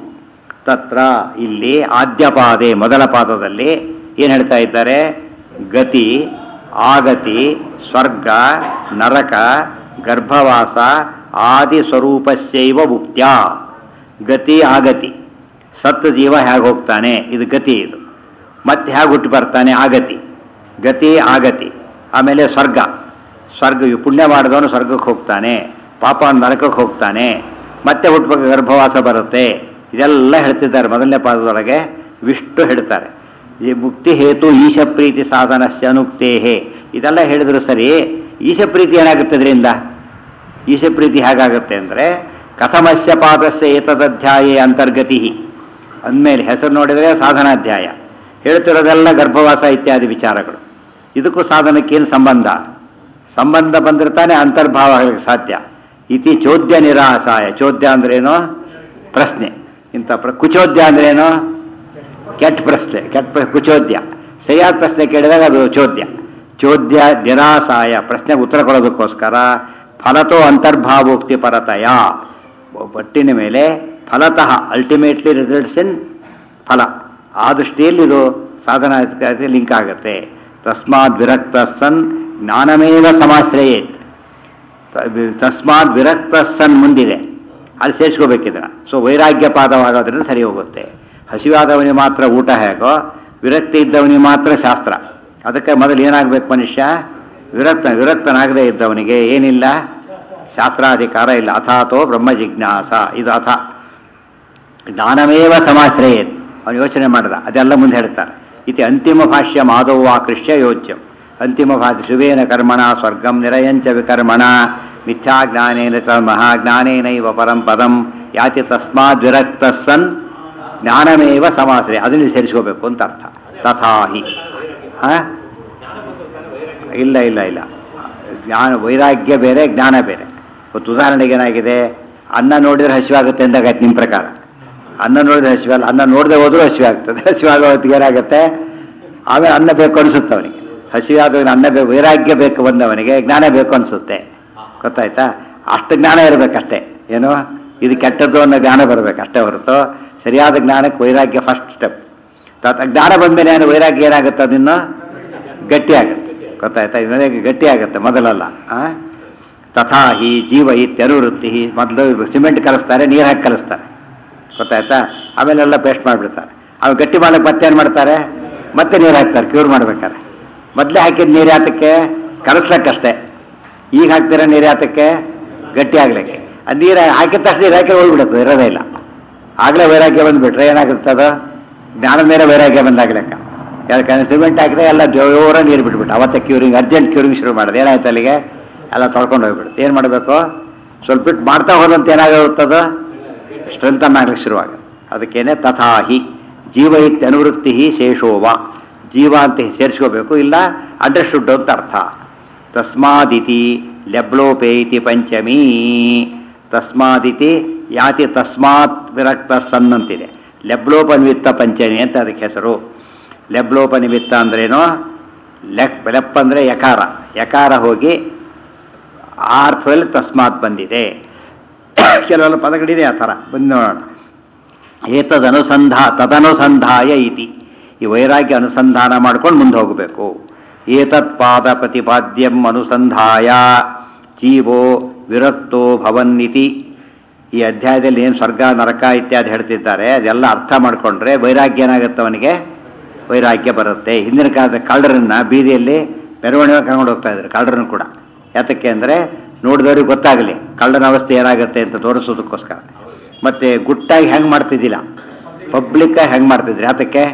ತತ್ರ ಇಲ್ಲಿ ಆದ್ಯ ಪಾದೆ ಮೊದಲ ಪಾದದಲ್ಲಿ ಏನು ಹೇಳ್ತಾ ಇದ್ದಾರೆ ಗತಿ ಆಗತಿ ಸ್ವರ್ಗ ನರಕ ಗರ್ಭವಾಸ ಆದಿ ಸ್ವರೂಪಸ್ಯೈವ ಮುಕ್ತ್ಯ ಗತಿ ಆಗತಿ ಸತ್ತ ಜೀವ ಹೇಗೆ ಹೋಗ್ತಾನೆ ಇದು ಗತಿ ಇದು ಮತ್ತೆ ಹೇಗೆ ಹುಟ್ಟು ಬರ್ತಾನೆ ಆಗತಿ ಗತಿ ಆಗತಿ ಆಮೇಲೆ ಸ್ವರ್ಗ ಸ್ವರ್ಗ ಇವ್ ಪುಣ್ಯ ಮಾಡಿದವನು ಸ್ವರ್ಗಕ್ಕೆ ಹೋಗ್ತಾನೆ ಪಾಪ ನರಕಕ್ಕೆ ಹೋಗ್ತಾನೆ ಮತ್ತೆ ಹುಟ್ಟಬೇಕು ಗರ್ಭವಾಸ ಬರುತ್ತೆ ಇದೆಲ್ಲ ಹೇಳ್ತಿದ್ದಾರೆ ಮೊದಲನೇ ಪಾದದೊಳಗೆ ವಿಷ್ಣು ಹೇಳ್ತಾರೆ ಈ ಮುಕ್ತಿ ಹೇತು ಈಶ ಪ್ರೀತಿ ಸಾಧನಸ್ಯ ಅನುಕ್ತೇಹೇ ಇದೆಲ್ಲ ಹೇಳಿದ್ರು ಸರಿ ಈಶ ಪ್ರೀತಿ ಏನಾಗುತ್ತೆ ಇದರಿಂದ ಈಶ ಪ್ರೀತಿ ಹೇಗಾಗುತ್ತೆ ಅಂದರೆ ಕಥಮಸ್ಯ ಪಾದಸ್ಯ ಏತದಧ್ಯಾಯೇ ಅಂತರ್ಗತಿ ಅಂದಮೇಲೆ ಹೆಸರು ನೋಡಿದರೆ ಸಾಧನಾಧ್ಯಾಯ ಹೇಳ್ತಿರೋದೆಲ್ಲ ಗರ್ಭವಾಸ ಇತ್ಯಾದಿ ವಿಚಾರಗಳು ಇದಕ್ಕೂ ಸಾಧನಕ್ಕೇನು ಸಂಬಂಧ ಸಂಬಂಧ ಬಂದ್ರೆ ತಾನೇ ಅಂತರ್ಭಾವ ಆಗಲಿಕ್ಕೆ ಸಾಧ್ಯ ಇತಿ ಚೋದ್ಯ ನಿರಾಸಾಯ ಚೋದ್ಯ ಅಂದ್ರೇನು ಪ್ರಶ್ನೆ ಇಂಥ ಪ್ರ ಕುಚೋದ್ಯ ಅಂದ್ರೇನು ಕೆಟ್ಟ ಪ್ರಶ್ನೆ ಕೆಟ್ಟ ಪ್ರ- ಕುಚೋದ್ಯ ಸರಿಯಾದ ಪ್ರಶ್ನೆ ಕೇಳಿದಾಗ ಅದು ಚೋದ್ಯ ಚೋದ್ಯ ನಿರಾಸಾಯ ಪ್ರಶ್ನೆಗೆ ಉತ್ತರ ಕೊಡೋದಕ್ಕೋಸ್ಕರ ಫಲತೋ ಅಂತರ್ಭಾವೋಕ್ತಿ ಪರತಯ ಒಟ್ಟಿನ ಮೇಲೆ ಫಲತಃ ಅಲ್ಟಿಮೇಟ್ಲಿ ರಿಸಲ್ಟ್ಸ್ ಇನ್ ಫಲ ಆ ದೃಷ್ಟಿಯಲ್ಲಿ ಇದು ಸಾಧನ ಲಿಂಕ್ ಆಗುತ್ತೆ ತಸ್ಮಾತ್ ವಿರಕ್ತ ಸನ್ ಜ್ಞಾನಮೇವ ಸಮಾಶ್ರಯೇತ್ ತಸ್ಮಾತ್ ವಿರಕ್ತ ಸನ್ ಮುಂದಿದೆ ಅಲ್ಲಿ ಸೇರಿಸ್ಕೋಬೇಕಿದ್ರೆ ಸೊ ವೈರಾಗ್ಯ ಪಾದವಾಗೋದ್ರಿಂದ ಸರಿ ಹೋಗುತ್ತೆ ಹಸಿವಾದವನಿಗೆ ಮಾತ್ರ ಊಟ ಹೇಗೋ ವಿರಕ್ತಿ ಇದ್ದವನಿಗೆ ಮಾತ್ರ ಶಾಸ್ತ್ರ ಅದಕ್ಕೆ ಮೊದಲು ಏನಾಗಬೇಕು ಮನುಷ್ಯ ವಿರಕ್ತ ವಿರಕ್ತನಾಗದೇ ಇದ್ದವನಿಗೆ ಏನಿಲ್ಲ ಶಾಸ್ತ್ರಾಧಿಕಾರ ಇಲ್ಲ ಅಥಾತೋ ಬ್ರಹ್ಮ ಜಿಜ್ಞಾಸ ಇದು ಅಥ ಜ್ಞಾನಮೇವ ಸಮಾಶ್ರಯೇತ್ ಅವನು ಯೋಚನೆ ಮಾಡಿದ ಅದೆಲ್ಲ ಮುಂದೆ ಹೇಳ್ತಾರೆ ಇತಿ ಅಂತಿಮ ಭಾಷ್ಯ ಮಾಧವ ಆಕೃಷ್ಯ ಯೋಜ್ಯಂ ಅಂತಿಮ ಭಾಷ್ಯ ಶುಭೇನ ಕರ್ಮಣ ಸ್ವರ್ಗಂ ನಿರಯಂಚ ವಿಕರ್ಮಣ ಮಿಥ್ಯಾಜ್ಞಾನೇನ ತ ಮಹಾಜ್ಞಾನೇನೈವ ಪರಂ ಪದಂ ಯಾತಿ ತಸ್ಮಾದ್ ವಿರಕ್ತ ಸನ್ ಜ್ಞಾನಮೇವ ಸಮಾಶ್ರಯ ಅದನ್ನು ಸೇರಿಸ್ಕೋಬೇಕು ಅಂತ ಅರ್ಥ ತಥಾಹಿ ಹಾ ಇಲ್ಲ ಇಲ್ಲ ಇಲ್ಲ ಜ್ಞಾನ ವೈರಾಗ್ಯ ಬೇರೆ ಜ್ಞಾನ ಬೇರೆ ಇವತ್ತು ಉದಾಹರಣೆಗೆ ಏನಾಗಿದೆ ಅನ್ನ ನೋಡಿದ್ರೆ ಹಸಿವಾಗುತ್ತೆ ಅಂದಾಗಾಯ್ತು ನಿಮ್ಮ ಪ್ರಕಾರ ಅನ್ನ ನೋಡಿದ್ರೆ ಹಸಿವಲ್ಲ ಅನ್ನ ನೋಡದೆ ಹೋದ್ರೂ ಹಸಿವೆ ಆಗ್ತದೆ ಹಸಿವಾಗೋ ಹೊತ್ತಿಗೆ ಏನಾಗುತ್ತೆ ಆಮೇಲೆ ಅನ್ನ ಬೇಕು ಅನಿಸುತ್ತೆ ಅವನಿಗೆ ಹಸಿವಾದವನಿಗೆ ಅನ್ನ ಬೇಕು ವೈರಾಗ್ಯ ಬೇಕು ಬಂದವನಿಗೆ ಜ್ಞಾನ ಬೇಕು ಅನಿಸುತ್ತೆ ಗೊತ್ತಾಯ್ತಾ ಅಷ್ಟು ಜ್ಞಾನ ಇರಬೇಕಷ್ಟೇ ಏನು ಇದು ಕೆಟ್ಟದ್ದು ಅನ್ನೋ ಜ್ಞಾನ ಬರಬೇಕು ಅಷ್ಟೇ ಹೊರತು ಸರಿಯಾದ ಜ್ಞಾನಕ್ಕೆ ವೈರಾಗ್ಯ ಫಸ್ಟ್ ಸ್ಟೆಪ್ ತತ್ ಜ್ಞಾನ ಬಂದಮೇಲೆ ಏನು ವೈರಾಗ್ಯ ಏನಾಗುತ್ತೆ ಅದನ್ನು ಗಟ್ಟಿ ಆಗುತ್ತೆ ಗೊತ್ತಾಯ್ತಾ ಇವನಿಗೆ ಗಟ್ಟಿ ಆಗುತ್ತೆ ಮೊದಲಲ್ಲ ಆ? ತಥಾ ಹಿ ಜೀವ ಇತ್ಯನುವೃತ್ತಿ ಮೊದಲು ಸಿಮೆಂಟ್ ಕಲಿಸ್ತಾರೆ ನೀರು ಹಾಕಿ ಕಲಿಸ್ತಾರೆ ಗೊತ್ತಾಯ್ತಾ ಆಮೇಲೆಲ್ಲ ಪೇಸ್ಟ್ ಮಾಡಿಬಿಡ್ತಾರೆ ಅವು ಗಟ್ಟಿ ಮಾಡಕ್ಕೆ ಮತ್ತೆ ಏನು ಮಾಡ್ತಾರೆ ಮತ್ತೆ ನೀರು ಹಾಕ್ತಾರೆ ಕ್ಯೂರ್ ಮಾಡ್ಬೇಕಾದ್ರೆ ಮೊದಲೇ ಹಾಕಿದ ನೀರು ಯಾತಕ್ಕೆ ಕಲಿಸ್ಲಕ್ಕಷ್ಟೇ ಈಗ ಹಾಕ್ತೀರ ನೀರು ಯಾತಕ್ಕೆ ಗಟ್ಟಿ ಆಗ್ಲಿಕ್ಕೆ ಅದು ನೀರು ಹಾಕಿದ ತಕ್ಷಣ ನೀರು ಹಾಕಿ ಹೋಗ್ಬಿಡುತ್ತೆ ಇರೋದೇ ಇಲ್ಲ ಆಗಲೇ ವೈರಾಗ್ಯ ಬಂದುಬಿಟ್ರೆ ಏನಾಗುತ್ತೆ ಅದು ಜ್ಞಾನದ ಮೇಲೆ ವೈರಾಗ್ಯ ಬಂದಾಗ್ಲೆಕ್ಕ ಯಾಕಂದ್ರೆ ಸಿಮೆಂಟ್ ಹಾಕಿದ್ರೆ ಎಲ್ಲ ಜೋರ ನೀರು ಬಿಟ್ಬಿಟ್ಟು ಅವತ್ತೆ ಕ್ಯೂರಿಂಗ್ ಅರ್ಜೆಂಟ್ ಕ್ಯೂರಿಂಗ್ ಶುರು ಮಾಡೋದು ಏನಾಯ್ತು ಅಲ್ಲಿಗೆ ಎಲ್ಲ ತೊಳ್ಕೊಂಡು ಹೋಗ್ಬಿಡುತ್ತೆ ಏನು ಮಾಡಬೇಕು ಸ್ವಲ್ಪ ಬಿಟ್ಟು ಮಾಡ್ತಾ ಹೋದಂತ ಏನಾಗುತ್ತದು ಸ್ಟ್ರೆಂತನ್ ಆಗ್ಲಿಕ್ಕೆ ಶುರುವಾಗುತ್ತೆ ಅದಕ್ಕೇನೆ ತಥಾಹಿ ಜೀವ ಇತ್ಯ ಅನುವೃತ್ತಿ ಶೇಷೋವ ಜೀವ ಅಂತ ಸೇರಿಸ್ಕೋಬೇಕು ಇಲ್ಲ ಅಂಡರ್ಸ್ಟುಡ್ ಅಂತ ಅರ್ಥ ತಸ್ಮಾದಿತಿ ಲೆಬ್ಲೋಪೆ ಇತಿ ಪಂಚಮೀ ತಸ್ಮಾದಿತಿ ಯಾತಿ ತಸ್ಮಾತ್ ವಿರಕ್ತ ಸನ್ ಅಂತಿದೆ ಲೆಬ್ಲೋಪನಿಮಿತ್ತ ಪಂಚಮಿ ಅಂತ ಅದಕ್ಕೆ ಹೆಸರು ಲೆಬ್ಲೋಪನಿಮಿತ್ತ ಅಂದ್ರೇನು ಲೆಕ್ ಲೆಪ್ ಅಂದರೆ ಯಕಾರ ಯಕಾರ ಹೋಗಿ ಆ ಅರ್ಥದಲ್ಲಿ ತಸ್ಮಾತ್ ಬಂದಿದೆ ಕೆಲವೆಲ್ಲ ಪದಗಳಿದೆ ಆ ಥರ ಬಂದು ನೋಡೋಣ ಏತದನುಸಂಧಾ ತದನುಸಂಧಾಯ ಇತಿ ಈ ವೈರಾಗ್ಯ ಅನುಸಂಧಾನ ಮಾಡ್ಕೊಂಡು ಮುಂದೆ ಹೋಗಬೇಕು ಏತತ್ ಪಾದ ಪ್ರತಿಪಾದ್ಯಂ ಅನುಸಂಧಾಯ ಜೀವೋ ವಿರಕ್ತೋ ಭವನ್ನಿತಿ ಈ ಅಧ್ಯಾಯದಲ್ಲಿ ಏನು ಸ್ವರ್ಗ ನರಕ ಇತ್ಯಾದಿ ಹೇಳ್ತಿದ್ದಾರೆ ಅದೆಲ್ಲ ಅರ್ಥ ಮಾಡಿಕೊಂಡ್ರೆ ವೈರಾಗ್ಯ ಏನಾಗುತ್ತೆ ಅವನಿಗೆ ವೈರಾಗ್ಯ ಬರುತ್ತೆ ಹಿಂದಿನ ಕಾಲದ ಕಳ್ಳರನ್ನ ಬೀದಿಯಲ್ಲಿ ಮೆರವಣಿಗೆ ಕರ್ಕೊಂಡು ಹೋಗ್ತಾ ಇದ್ರು ಕಳ್ಳರನ್ನು ಕೂಡ ಯಾತಕ್ಕೆ ಅಂದರೆ ನೋಡಿದವ್ರಿಗೆ ಗೊತ್ತಾಗಲಿ ಕಳ್ಳನ ಅವಸ್ಥೆ ಏನಾಗುತ್ತೆ ಅಂತ ತೋರಿಸೋದಕ್ಕೋಸ್ಕರ ಮತ್ತೆ ಗುಟ್ಟಾಗಿ ಹೆಂಗೆ ಮಾಡ್ತಿದ್ದಿಲ್ಲ ಪಬ್ಲಿಕ್ಕಾಗಿ ಹೆಂಗೆ ಮಾಡ್ತಿದ್ರಿ ಯಾತಕ್ಕೆ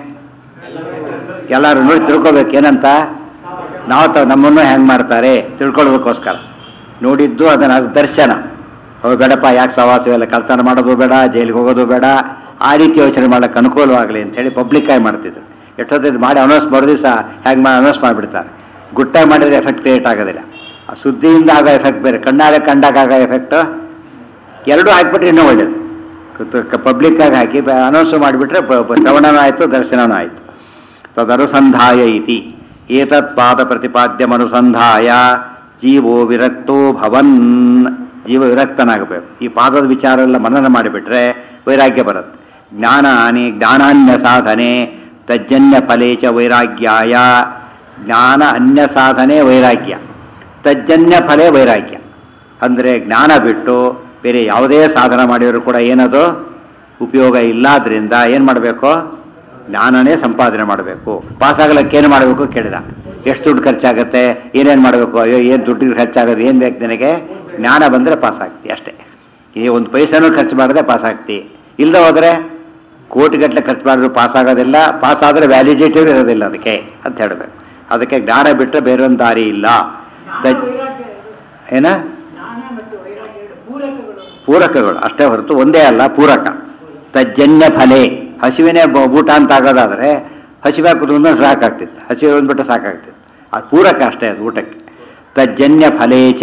ಎಲ್ಲರೂ ನೋಡಿ ತಿಳ್ಕೊಬೇಕು ಏನಂತ ನಾವು ತಾವು ನಮ್ಮನ್ನು ಹೆಂಗೆ ಮಾಡ್ತಾರೆ ತಿಳ್ಕೊಳ್ಳೋದಕ್ಕೋಸ್ಕರ ನೋಡಿದ್ದು ಅದನ್ನ ಅದು ದರ್ಶನ ಅವು ಬೇಡಪ್ಪ ಯಾಕೆ ಸವಾಸವೆಲ್ಲ ಕಳ್ತನ ಮಾಡೋದು ಬೇಡ ಜೈಲಿಗೆ ಹೋಗೋದು ಬೇಡ ಆ ರೀತಿ ಯೋಚನೆ ಮಾಡಕ್ಕೆ ಅನುಕೂಲವಾಗಲಿ ಅಂತೇಳಿ ಪಬ್ಲಿಕ್ಕಾಗಿ ಮಾಡ್ತಿದ್ರು ಎಷ್ಟೊತ್ತಿದ್ದು ಮಾಡಿ ಅನೌನ್ಸ್ ಮಾಡೋ ದಿವಸ ಹೇಗೆ ಮಾಡಿ ಅನೌನ್ಸ್ ಮಾಡಿಬಿಡ್ತಾರೆ ಗುಟ್ಟಾಗಿ ಮಾಡಿದ್ರೆ ಎಫೆಕ್ಟ್ ಕ್ರಿಯೇಟ್ ಆಗೋದಿಲ್ಲ ಆ ಸುದ್ದಿಯಿಂದ ಆಗೋ ಎಫೆಕ್ಟ್ ಬೇರೆ ಕಣ್ಣಾರೆ ಕಂಡಾಗ ಆಗೋ ಎಫೆಕ್ಟ್ ಎರಡೂ ಹಾಕ್ಬಿಟ್ರೆ ಇನ್ನೂ ಒಳ್ಳೇದು ಪಬ್ಲಿಕ್ಕಾಗಿ ಹಾಕಿ ಅನೌನ್ಸ್ ಮಾಡಿಬಿಟ್ರೆ ಶ್ರವಣನೂ ಆಯಿತು ದರ್ಶನನೂ ಆಯಿತು ತದನುಸಂಧಾಯ ಇತಿ ಏತತ್ ಪಾದ ಪ್ರತಿಪಾದ್ಯಮನುಸಂಧಾಯ ಜೀವೋ ವಿರಕ್ತೋ ಭವನ್ ಜೀವ ವಿರಕ್ತನಾಗಬೇಕು ಈ ಪಾದದ ವಿಚಾರ ಎಲ್ಲ ಮನನ ಮಾಡಿಬಿಟ್ರೆ ವೈರಾಗ್ಯ ಬರುತ್ತೆ ಜ್ಞಾನ ಹಾನಿ ಜ್ಞಾನಾನ್ಯ ಸಾಧನೆ ತಜ್ಜನ್ಯ ಫಲೇ ಚ ವೈರಾಗ್ಯಾಯ ಜ್ಞಾನ ಅನ್ಯ ಸಾಧನೆ ವೈರಾಗ್ಯ ತಜ್ಜನ್ಯ ಫಲೇ ವೈರಾಗ್ಯ ಅಂದರೆ ಜ್ಞಾನ ಬಿಟ್ಟು ಬೇರೆ ಯಾವುದೇ ಸಾಧನ ಮಾಡಿದರೂ ಕೂಡ ಏನದು ಉಪಯೋಗ ಇಲ್ಲಾದ್ರಿಂದ ಏನು ಮಾಡಬೇಕು ಜ್ಞಾನನೇ ಸಂಪಾದನೆ ಮಾಡಬೇಕು ಪಾಸಾಗಲಕ್ಕೆ ಏನು ಮಾಡಬೇಕು ಕೇಳಿದ ಎಷ್ಟು ದುಡ್ಡು ಖರ್ಚಾಗುತ್ತೆ ಏನೇನು ಮಾಡಬೇಕು ಅಯ್ಯೋ ಏನು ದುಡ್ಡು ಖರ್ಚಾಗೋದು ಏನು ಬೇಕು ನಿನಗೆ ಜ್ಞಾನ ಬಂದರೆ ಪಾಸ್ ಆಗ್ತಿ ಅಷ್ಟೇ ಈ ಒಂದು ಪೈಸೆನೂ ಖರ್ಚು ಮಾಡದೆ ಪಾಸ್ ಆಗ್ತಿ ಇಲ್ಲದೆ ಹೋದರೆ ಕೋಟಿಗಟ್ಟಲೆ ಖರ್ಚು ಮಾಡಿದ್ರು ಪಾಸ್ ಆಗೋದಿಲ್ಲ ಪಾಸ್ ಆದರೆ ವ್ಯಾಲಿಡೇಟಿವ್ ಇರೋದಿಲ್ಲ ಅದಕ್ಕೆ ಅಂತ ಹೇಳಬೇಕು ಅದಕ್ಕೆ ಜ್ಞಾನ ಬಿಟ್ಟರೆ ಬೇರೆ ಒಂದು ದಾರಿ ಇಲ್ಲ ತ- ಏನ ಜ್ಞಾನ ಮತ್ತು ವೈರಾಗ್ಯ ಎರಡು ಪೂರಕಗಳು ಪೂರಕಗಳು ಅಷ್ಟೇ ಹೊರತು ಒಂದೇ ಅಲ್ಲ ಪೂರಕ ತಜ್ಜನ್ಯ ಫಲೆ ಹಸಿವಿನೇ ಬ- ಊಟ ಅಂತ ಆಗೋದಾದರೆ ಹಸಿವೆ ಕುತ್ಕೊಂಡು ಸಾಕಾಗ್ತಿತ್ತು ಹಸಿವೆ ಬಂದ್ಬಿಟ್ಟು ಸಾಕಾಗ್ತಿತ್ತು ಅದು ಪೂರಕ ಅಷ್ಟೇ ಅದು ಊಟಕ್ಕೆ ತಜ್ಜನ್ಯ ಫಲೇಚ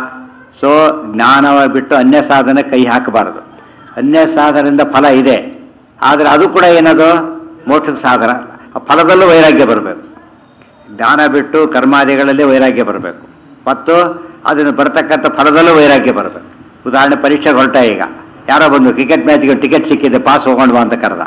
ಸೊ ಜ್ಞಾನವ ಬಿಟ್ಟು ಅನ್ಯ ಸಾಧನೆ ಕೈ ಹಾಕಬಾರದು ಅನ್ಯ ಸಾಧನೆಯಿಂದ ಫಲ ಇದೆ ಆದರೆ ಅದು ಕೂಡ ಏನದು ಮೋಕ್ಷದ ಸಾಧನ ಆ ಫಲದಲ್ಲೂ ವೈರಾಗ್ಯ ಬರಬೇಕು ಜ್ಞಾನ ಬಿಟ್ಟು ಕರ್ಮಾದಿಗಳಲ್ಲಿ ವೈರಾಗ್ಯ ಬರಬೇಕು ಮತ್ತು ಅದನ್ನು ಬರತಕ್ಕಂಥ ಫಲದಲ್ಲೂ ವೈರಾಗ್ಯ ಬರಬೇಕು ಉದಾಹರಣೆ ಪರೀಕ್ಷೆಗೆ ಹೊರಟ ಈಗ ಯಾರೋ ಬಂದು ಕ್ರಿಕೆಟ್ ಮ್ಯಾಚ್ಗೆ ಟಿಕೆಟ್ ಸಿಕ್ಕಿದೆ ಪಾಸ್ ಹೋಗೊಂಡು ಬಾ ಅಂತ ಕರೆದ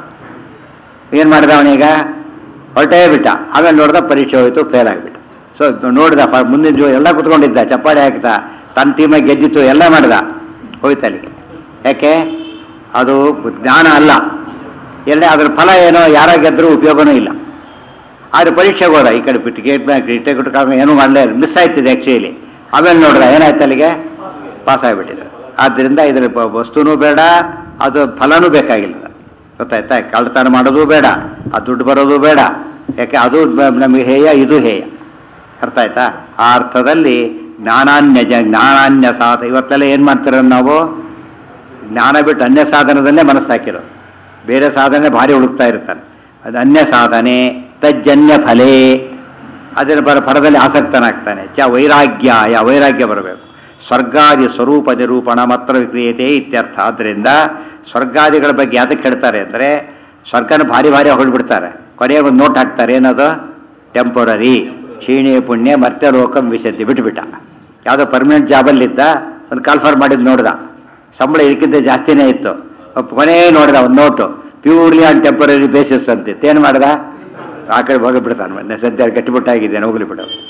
ಏನು ಮಾಡಿದ ಅವನೀಗ ಹೊರಟೇ ಬಿಟ್ಟ ಆಮೇಲೆ ನೋಡ್ದ ಪರೀಕ್ಷೆ ಹೋಯ್ತು ಫೇಲ್ ಆಗಿಬಿಟ್ಟ ಸೊ ನೋಡಿದ ಫ- ಮುಂದಿನ ಜೋ ಎಲ್ಲ ಕುತ್ಕೊಂಡಿದ್ದ ಚಪ್ಪಾಳೆ ಹಾಕಿದ ತನ್ನ ಟೀಮಾಗಿ ಗೆದ್ದಿತ್ತು ಎಲ್ಲ ಮಾಡಿದ ಹೋಯ್ತು ಅಲ್ಲಿಗೆ ಯಾಕೆ ಅದು ಜ್ಞಾನ ಅಲ್ಲ ಎಲ್ಲ ಅದ್ರ ಫಲ ಏನೋ ಯಾರ ಗೆದ್ದರೂ ಉಪಯೋಗನೂ ಇಲ್ಲ ಆದ್ರೆ ಪರೀಕ್ಷೆಗೆ ಹೋದ ಈ ಕಡೆ ಟಿಕೆಟ್ ಟಿಕೆಟ್ ಏನೂ ಮಾಡಲೇ ಮಿಸ್ ಆಯ್ತಿದೆ ಆ್ಯಕ್ಚುಲಿ ಆಮೇಲೆ ನೋಡ್ದ ಏನಾಯ್ತು ಅಲ್ಲಿಗೆ ಪಾಸ್ ಆಗಿಬಿಟ್ಟಿದೆ ಆದ್ದರಿಂದ ಇದ್ರ ಬ- ವಸ್ತುನೂ ಬೇಡ ಅದು ಫಲನೂ ಬೇಕಾಗಿಲ್ಲ ಗೊತ್ತಾಯ್ತಾ ಕಳ್ತನ ಮಾಡೋದು ಬೇಡ ಆ ದುಡ್ಡು ಬರೋದು ಬೇಡ ಯಾಕೆ ಅದು ಬ- ನಮಗೆ ಹೇಯ ಇದು ಹೇಯ ಅರ್ಥ ಆಯ್ತಾ ಆ ಅರ್ಥದಲ್ಲಿ ಜ್ಞಾನಾನ್ಯ ಜ ಜ್ಞಾನಾನ್ಯ ಸಾಧ ಇವತ್ತೆಲ್ಲ ಏನು ಮಾಡ್ತೀರ ನಾವು ಜ್ಞಾನ ಬಿಟ್ಟು ಅನ್ಯ ಸಾಧನದಲ್ಲೇ ಮನಸ್ಸು ಹಾಕಿರೋದು ಬೇರೆ ಸಾಧನೆ ಭಾರಿ ಹುಡುಕ್ತಾ ಇರ್ತಾನೆ ಅದು ಅನ್ಯ ಸಾಧನೆ ತಜ್ಜನ್ಯ ಫಲೇ ಅದರ ಬರ ಫಲದಲ್ಲಿ ಆಸಕ್ತನಾಗ್ತಾನೆ ಚ ವೈರಾಗ್ಯಾಯ ವೈರಾಗ್ಯ ಬರಬೇಕು ಸ್ವರ್ಗಾದಿ ಸ್ವರೂಪ ನಿರೂಪಣ ಮಾತ್ರ ವಿಕ್ರಿಯತೆ ಇತ್ಯರ್ಥ ಆದ್ದರಿಂದ ಸ್ವರ್ಗಾದಿಗಳ ಬಗ್ಗೆ ಯಾತಕ್ಕೆ ಹೇಳ್ತಾರೆ ಅಂದರೆ ಸ್ವರ್ಗನ ಭಾರಿ ಭಾರಿ ಹೊಳ್ಬಿಡ್ತಾರೆ ಕೊನೆಗೆ ಒಂದು ನೋಟ್ ಹಾಕ್ತಾರೆ ಏನದು ಟೆಂಪೊರರಿ ಕ್ಷೀಣೆ ಪುಣ್ಯ ಮತ್ತೆ ಲೋಕಂ ವಿಶದ್ದಿ ಬಿಟ್ಬಿಟ್ಟ ಯಾವುದೋ ಪರ್ಮನೆಂಟ್ ಜಾಬಲ್ಲಿದ್ದ ಒಂದು ಕಾಲ್ಫರ್ ಮಾಡಿದ್ದು ನೋಡ್ದ ಸಂಬಳ ಇದಕ್ಕಿಂತ ಜಾಸ್ತಿನೇ ಇತ್ತು ಕೊನೆ ನೋಡಿದ ಒಂದು note purely on temporary basis ಅಂತಿತ್ತು ಏನು ಮಾಡ್ದ ಆ ಕಡೆ ಹೋಗಿಬಿಡ್ತಾನೆ ಮೊನ್ನೆ ಸದ್ಯ ಗಟ್ಟಿಬಿಟ್ಟಾಗಿದ್ದೇನೆ ಹೋಗ್ಲಿ ಬಿಡು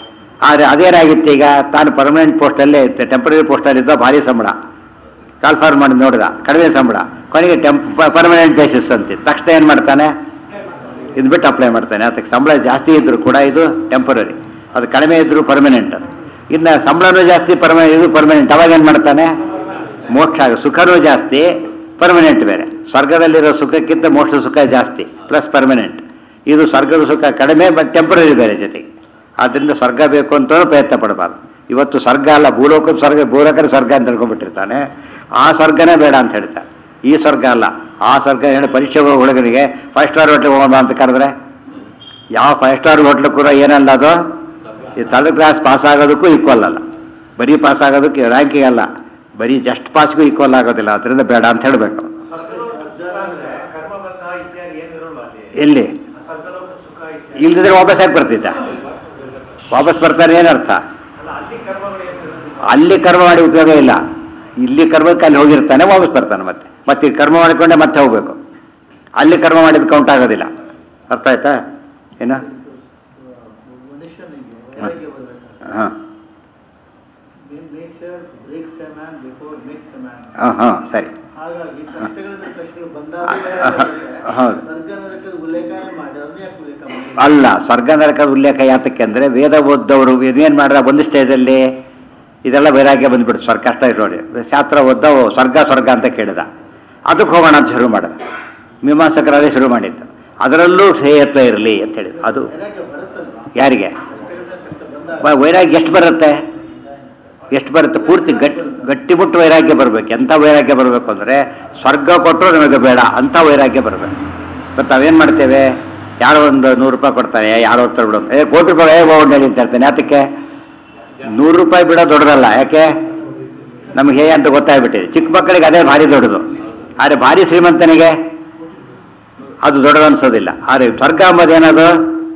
ಆದರೆ ಅದೇನಾಗಿತ್ತು ಈಗ ತಾನು ಪರ್ಮನೆಂಟ್ ಪೋಸ್ಟಲ್ಲೇ ಟೆಂಪರರಿ ಪೋಸ್ಟಲ್ಲಿದ್ದ ಭಾರಿ ಸಂಬಳ ಕಾಲ್ಫಾರ್ ಮಾಡಿ ನೋಡಿದ ಕಡಿಮೆ ಸಂಬಳ ಕೊನೆಗೆ ಟೆಂಪ್ ಪರ್ಮನೆಂಟ್ ಬೇಸಿಸ್ ಅಂತೆ ತಕ್ಷಣ ಏನು ಮಾಡ್ತಾನೆ ಇದು ಬಿಟ್ಟು ಅಪ್ಲೈ ಮಾಡ್ತಾನೆ ಅದಕ್ಕೆ ಸಂಬಳ ಜಾಸ್ತಿ ಇದ್ದರೂ ಕೂಡ ಇದು ಟೆಂಪರರಿ ಅದು ಕಡಿಮೆ ಇದ್ದರೂ ಪರ್ಮನೆಂಟ್ ಅದು ಇನ್ನು ಸಂಬಳನೂ ಜಾಸ್ತಿ ಪರ್ಮನೆ ಇದು ಪರ್ಮನೆಂಟ್ ಅವಾಗ ಏನು ಮಾಡ್ತಾನೆ ಮೋಕ್ಷ ಆಗ ಸುಖನೂ ಜಾಸ್ತಿ ಪರ್ಮನೆಂಟ್ ಬೇರೆ ಸ್ವರ್ಗದಲ್ಲಿರೋ ಸುಖಕ್ಕಿಂತ ಮೋಕ್ಷ ಸುಖ ಜಾಸ್ತಿ ಪ್ಲಸ್ ಪರ್ಮನೆಂಟ್ ಇದು ಸ್ವರ್ಗದ ಸುಖ ಕಡಿಮೆ ಬಟ್ ಟೆಂಪರರಿ ಬೇರೆ ಜೊತೆಗೆ ಆದ್ದರಿಂದ ಸ್ವರ್ಗ ಬೇಕು ಅಂತ ಪ್ರಯತ್ನ ಪಡಬಾರ್ದು ಇವತ್ತು ಸ್ವರ್ಗ ಅಲ್ಲ ಭೂಲೋಕದ ಸ್ವರ್ಗ ಭೂಲೋಕದ ಸ್ವರ್ಗ ಅಂತ ತಿಳ್ಕೊಂಡ್ಬಿಟ್ಟಿರ್ತಾನೆ ಆ ಸ್ವರ್ಗನೇ ಬೇಡ ಅಂತ ಹೇಳ್ತಾರೆ ಈ ಸ್ವರ್ಗ ಅಲ್ಲ ಆ ಸ್ವರ್ಗ ಹೇಳಿ ಪರೀಕ್ಷೆ ಹೋಗೋ ಹುಡುಗನಿಗೆ ಫೈವ್ ಸ್ಟಾರ್ ಹೋಟ್ಲಿಗೆ ಹೋಗೋಣ ಅಂತ ಕರೆದ್ರೆ ಯಾವ ಫೈವ್ ಸ್ಟಾರ್ ಹೋಟ್ಲು ಕೂಡ ಏನಲ್ಲ ಅದು ಈ ಥರ್ಡ್ ಕ್ಲಾಸ್ ಪಾಸ್ ಆಗೋದಕ್ಕೂ ಈಕ್ವಲ್ ಅಲ್ಲ ಬರೀ ಪಾಸ್ ಆಗೋದಕ್ಕೆ ರ್ಯಾಂಕಿಂಗ್ ಅಲ್ಲ ಬರೀ ಜಸ್ಟ್ ಪಾಸ್ಗೂ ಈಕ್ವಲ್ ಆಗೋದಿಲ್ಲ ಅದರಿಂದ ಬೇಡ ಅಂತ ಹೇಳಬೇಕು ಕರ್ಮಬಂಧ ಇತ್ಯಾದಿ ಏನು ಇರೋಲ್ಲ ಅಲ್ಲಿ ಎಲ್ಲಿ ಸ್ವರ್ಗಲೋಕ ಸುಖ ಇತ್ಯಾದಿ ಇಲ್ದಿದ್ರೆ ವಾಪಸ್ ಯಾಕೆ ಬರ್ತಿದ್ದ ವಾಪಸ್ ಬರ್ತಾನೆ ಏನರ್ಥ ಅಲ್ಲ ಅಲ್ಲಿ ಕರ್ಮಗಳು ಏನು ಇರೋದಿಲ್ಲ ಅಲ್ಲಿ ಕರ್ಮ ಮಾಡಿ ಉಪಯೋಗ ಇಲ್ಲ ಇಲ್ಲಿ ಕರ್ಮಕ್ಕೆ ಅಲ್ಲಿ ಹೋಗಿರ್ತಾನೆ ವಾಪಸ್ ಬರ್ತಾನೆ ಮತ್ತೆ ಮತ್ತೆ ಈ ಕರ್ಮ ಮಾಡಿಕೊಂಡೆ ಮತ್ತೆ ಹೋಗ್ಬೇಕು ಅಲ್ಲಿ ಕರ್ಮ ಮಾಡಿದ ಕೌಂಟ್ ಆಗೋದಿಲ್ಲ ಅರ್ಥ ಆಯ್ತಾ ಏನ ಮನುಷ್ಯನಿಗೆ ವೈರಾಗ್ಯ ಬರಬೇಕು ಹಾಂ nature breaks a man before makes a man ಹಾಂ ಹಾಂ ಸರಿ ಹಾಗಾಗಿ ಕಷ್ಟಗಳಿಂದ ಕಷ್ಟಗಳು ಬಂದಾಗ ಹೌದು. ಸ್ವರ್ಗ ನರಕದ ಉಲ್ಲೇಖ ಮಾಡಿ ಅದನ್ನೇ ಯಾಕೆ ಉಲ್ಲೇಖ ಮಾಡಿ ಅಲ್ಲ ಸ್ವರ್ಗ ನರಕದ ಉಲ್ಲೇಖ ಯಾತಕ್ಕೆ ಅಂದರೆ ವೇದ ಓದ್ದವರು ಇದೇನು ಮಾಡ್ದ ಒಂದು ಸ್ಟೇಜಲ್ಲಿ ಇದೆಲ್ಲ ವೈರಾಗ್ಯ ಬಂದ್ಬಿಡ್ತು ಸ್ವರ್ಗ ಕಷ್ಟ ಇದೆ ನೋಡಿ ಶಾಸ್ತ್ರ ಓದ್ದವು ಸ್ವರ್ಗ ಸ್ವರ್ಗ ಅಂತ ಕೇಳಿದ ಅದಕ್ಕೆ ಹೋಗೋಣ ಅಂತ ಶುರು ಮಾಡಿದ ಮೀಮಾಂಸಕರಾದೇ ಶುರು ಮಾಡಿದ್ದು ಅದರಲ್ಲೂ ಶ್ರೇಯತ್ವ ಇರಲಿ ಅಂತ ಹೇಳಿದ ಅದು ವೈರಾಗ್ಯ ಬರುತ್ತಲ್ವಾ ಯಾರಿಗೆ ಕಷ್ಟಗಳಿಂದ ಕಷ್ಟ ಬಂದಾಗ ವ- ವೈರಾಗ್ಯ ಎಷ್ಟು ಬರುತ್ತೆ ಎಷ್ಟು ಬರುತ್ತೆ ಪೂರ್ತಿ ಗಟ್ಟಿ ಗಟ್ಟಿಮುಟ್ಟು ವೈರಾಗ್ಯ ಬರಬೇಕು ಎಂಥ ವೈರಾಗ್ಯ ಬರಬೇಕು ಅಂದರೆ ಸ್ವರ್ಗ ಕೊಟ್ಟರು ನಮಗೆ ಬೇಡ ಅಂಥ ವೈರಾಗ್ಯ ಬರಬೇಕು ಮತ್ತು ನಾವೇನು ಮಾಡ್ತೇವೆ ಯಾರೋ ಒಂದು ನೂರು ರೂಪಾಯಿ ಕೊಡ್ತಾನೆ ಯಾರೋ ಹತ್ರ ಬಿಡೋದು ಏ ಕೋಟಿ ರೂಪಾಯಿ ಏ ಹೋಗಿ ಅಂತ ಹೇಳ್ತಾನೆ ಯಾತಕ್ಕೆ ನೂರು ರೂಪಾಯಿ ಬಿಡೋ ದೊಡ್ಡದಲ್ಲ ಯಾಕೆ ನಮಗೆ ಹೇಗೆ ಅಂತ ಗೊತ್ತಾಗ್ಬಿಟ್ಟಿದೆ ಚಿಕ್ಕ ಮಕ್ಕಳಿಗೆ ಅದೇ ಭಾರಿ ದೊಡ್ಡದು ಆದರೆ ಭಾರಿ ಶ್ರೀಮಂತನಿಗೆ ಅದು ದೊಡ್ಡದು ಅನ್ಸೋದಿಲ್ಲ ಆದರೆ ಸ್ವರ್ಗ ಅಂಬೋದೇನದು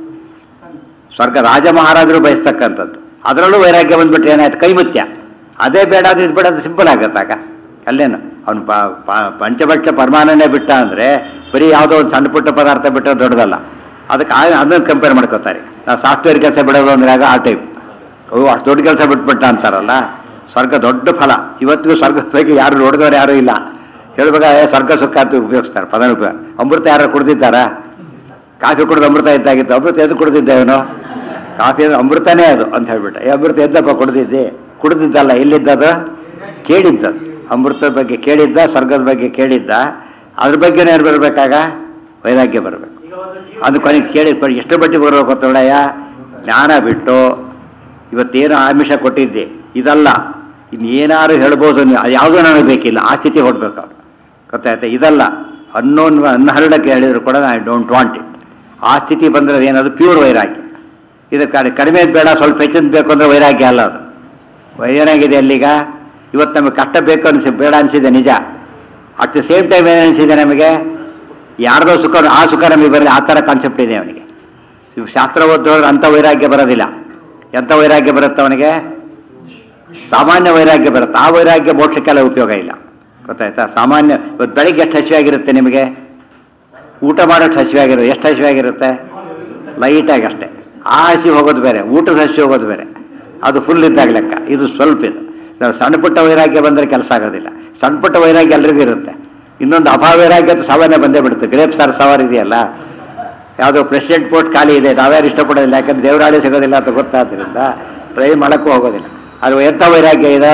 ಸ್ವರ್ಗ ರಾಜ ಮಹಾರಾಜರು ಬಯಸ್ತಕ್ಕಂಥದ್ದು ಅದರಲ್ಲೂ ವೈರಾಗ್ಯ ಬಂದ್ಬಿಟ್ರೆ ಏನಾಯ್ತು ಕೈಮುತ್ಯ ಅದೇ ಬೇಡ ಅದು ಇದು ಬೇಡ ಅದು ಸಿಂಪಲ್ ಆಗತ್ತಾಗ ಅಲ್ಲೇನು ಅವನು ಪಂಚಭಕ್ಷ ಪರಮಾನನೇ ಬಿಟ್ಟ ಅಂದರೆ ಬರೀ ಯಾವುದೋ ಒಂದು ಸಣ್ಣ ಪುಟ್ಟ ಪದಾರ್ಥ ಬಿಟ್ಟರೆ ದೊಡ್ಡದಲ್ಲ ಅದಕ್ಕೆ ಆ- ಅದನ್ನ ಕಂಪೇರ್ ಮಾಡ್ಕೋತಾರೆ ನಾವು ಸಾಫ್ಟ್ವೇರ್ ಕೆಲಸ ಬಿಡೋದು ಅಂದ್ರೆ ಆಗ ಆ ಟೈಪ್ ಓ ಅಷ್ಟು ದೊಡ್ಡ ಕೆಲಸ ಬಿಟ್ಬಿಟ್ಟ ಅಂತಾರಲ್ಲ ಸ್ವರ್ಗ ದೊಡ್ಡ ಫಲ ಇವತ್ತಿಗೂ ಸ್ವರ್ಗದ ಬಗ್ಗೆ ಯಾರು ನೋಡಿದವರು ಯಾರೂ ಇಲ್ಲ ಹೇಳ್ಬೇಕಾದ್ರೆ ಸ್ವರ್ಗ ಸುಖ ಅಂತ ಉಪಯೋಗಿಸ್ತಾರೆ ಪದ ಉಪಯೋಗ ಅಮೃತ ಯಾರು ಕುಡ್ದಿದ್ದಾರಾ ಕಾಫಿ ಕುಡಿದು ಅಮೃತ ಇದ್ದಾಗಿತ್ತು ಅಮೃತ ಎದ್ದು ಕುಡ್ದಿದ್ದೆ ಅವನು ಕಾಫಿ ಅಂದ್ರೆ ಅಮೃತನೇ ಅದು ಅಂತ ಹೇಳ್ಬಿಟ್ಟ ಏ ಅಮೃತ ಎದ್ದಪ್ಪ ಕುಡ್ದಿದ್ದೆ ಕುಡ್ದಿದ್ದಲ್ಲ ಎಲ್ಲಿದ್ದದು ಕೇಳಿದ್ದದು ಅಮೃತದ ಬಗ್ಗೆ ಕೇಳಿದ್ದ ಸ್ವರ್ಗದ ಬಗ್ಗೆ ಕೇಳಿದ್ದ ಅದ್ರ ಬಗ್ಗೆನೇ ಏನು ಬರಬೇಕಾಗ ವೈರಾಗ್ಯ ಬರಬೇಕು ಈಗ ಒಂದು ಜೀವ ಅದು ಕೊನೆಗೆ ಕೇಳಿ ಕೊನೆ ಎಷ್ಟು ಬಟ್ಟಿ ಬರಬೇಕು ಅಂತೊಳೆಯ ಜ್ಞಾನ ಬಿಟ್ಟು ಇವತ್ತೇನು ಆಮಿಷ ಕೊಟ್ಟಿದ್ದೆ ಇದಲ್ಲ ಇನ್ನೇನಾದ್ರು ಹೇಳ್ಬೋದು ನೀವು ಅದು ಯಾವುದೂ ನನಗೆ ಬೇಕಿಲ್ಲ ಆ ಸ್ಥಿತಿ ಹೊಡ್ಬೇಕು ಅವ್ರು ಗೊತ್ತಾಯ್ತಾ ಇದಲ್ಲ ಅನ್ನೋನ್ ಅನ್ನಹರಡಕ್ಕೆ ಹೇಳಿದ್ರು ಕೂಡ ಐ ಡೋಂಟ್ ವಾಂಟ್ ಇಟ್ ಆ ಸ್ಥಿತಿ ಬಂದರೆ ಅದೇನದು ಪ್ಯೂರ್ ವೈರಾಗ್ಯ ಇದಕ್ಕೆ ಕಡಿಮೆ ಬೇಡ ಸ್ವಲ್ಪ ಹೆಚ್ಚಿನ ಬೇಕು ಅಂದರೆ ವೈರಾಗ್ಯ ಅಲ್ಲ ಅದು ಏನಾಗಿದೆ ಅಲ್ಲೀಗ ಇವತ್ತು ನಮಗೆ ಕಷ್ಟ ಬೇಕು ಅನಿಸಿ ಬೇಡ ಅನಿಸಿದೆ ನಿಜ ಅಟ್ ದ ಸೇಮ್ ಟೈಮ್ ಏನು ಅನಿಸಿದೆ ನಮಗೆ ಯಾರ್ದೋ ಸುಖ ಆ ಸುಖ ನಮಗೆ ಬರಲಿ ಆ ಥರ ಕಾನ್ಸೆಪ್ಟ್ ಇದೆ ಅವನಿಗೆ ಇವ್ ಶಾಸ್ತ್ರ ಓದೋದ್ರೆ ಅಂಥ ವೈರಾಗ್ಯ ಬರೋದಿಲ್ಲ ಎಂಥ ವೈರಾಗ್ಯ ಬರುತ್ತೆ ಅವನಿಗೆ ಸಾಮಾನ್ಯ ವೈರಾಗ್ಯ ಬರುತ್ತೆ ಆ ವೈರಾಗ್ಯ ಮೋಕ್ಷಕ್ಕೆಲ್ಲ ಉಪಯೋಗ ಇಲ್ಲ ಗೊತ್ತಾಯ್ತಾ ಸಾಮಾನ್ಯ ಇವತ್ತು ಬೆಳಿಗ್ಗೆ ಎಷ್ಟು ಹಸಿವಾಗಿರುತ್ತೆ ನಿಮಗೆ ಊಟ ಮಾಡೋಷ್ಟು ಹಸಿವಾಗಿರುತ್ತೆ ಎಷ್ಟು ಹಸಿವಾಗಿರುತ್ತೆ ಲೈಟಾಗಿ ಅಷ್ಟೇ ಆ ಹಸಿ ಹೋಗೋದು ಬೇರೆ ಊಟದ ಹಸಿ ಹೋಗೋದು ಬೇರೆ ಅದು ಫುಲ್ ಇದ್ದಾಗ ಲೆಕ್ಕ ಇದು ಸ್ವಲ್ಪ ಇದು ನಾವು ಸಣ್ಣ ಪುಟ್ಟ ವೈರಾಗ್ಯ ಬಂದರೆ ಕೆಲಸ ಆಗೋದಿಲ್ಲ ಸಣ್ಣ ಪುಟ್ಟ ವೈರಾಗ್ಯ ಎಲ್ರಿಗೂ ಇರುತ್ತೆ ಇನ್ನೊಂದು ಅಭಾವ ವೈರಾಗ್ಯ ಅದು ಸಾಮಾನ್ಯ ಬಂದೇ ಬಿಡುತ್ತೆ ಗ್ರೇಪ್ ಸಾರ್ ಸವಾರ್ ಇದೆಯಲ್ಲ ಯಾವುದೋ ಪ್ರೆಸಿಡೆಂಟ್ ಪೋಸ್ಟ್ ಖಾಲಿ ಇದೆ ನಾವ್ಯಾರು ಇಷ್ಟಪಡೋದಿಲ್ಲ ಯಾಕಂದ್ರೆ ದೇವರಾಳಿ ಸಿಗೋದಿಲ್ಲ ಅಂತ ಗೊತ್ತಾದ್ರಿಂದ ಟ್ರೈ ಮಾಡೋಕ್ಕೂ ಹೋಗೋದಿಲ್ಲ ಅದು ಎಂಥ ವೈರಾಗ್ಯ ಇದು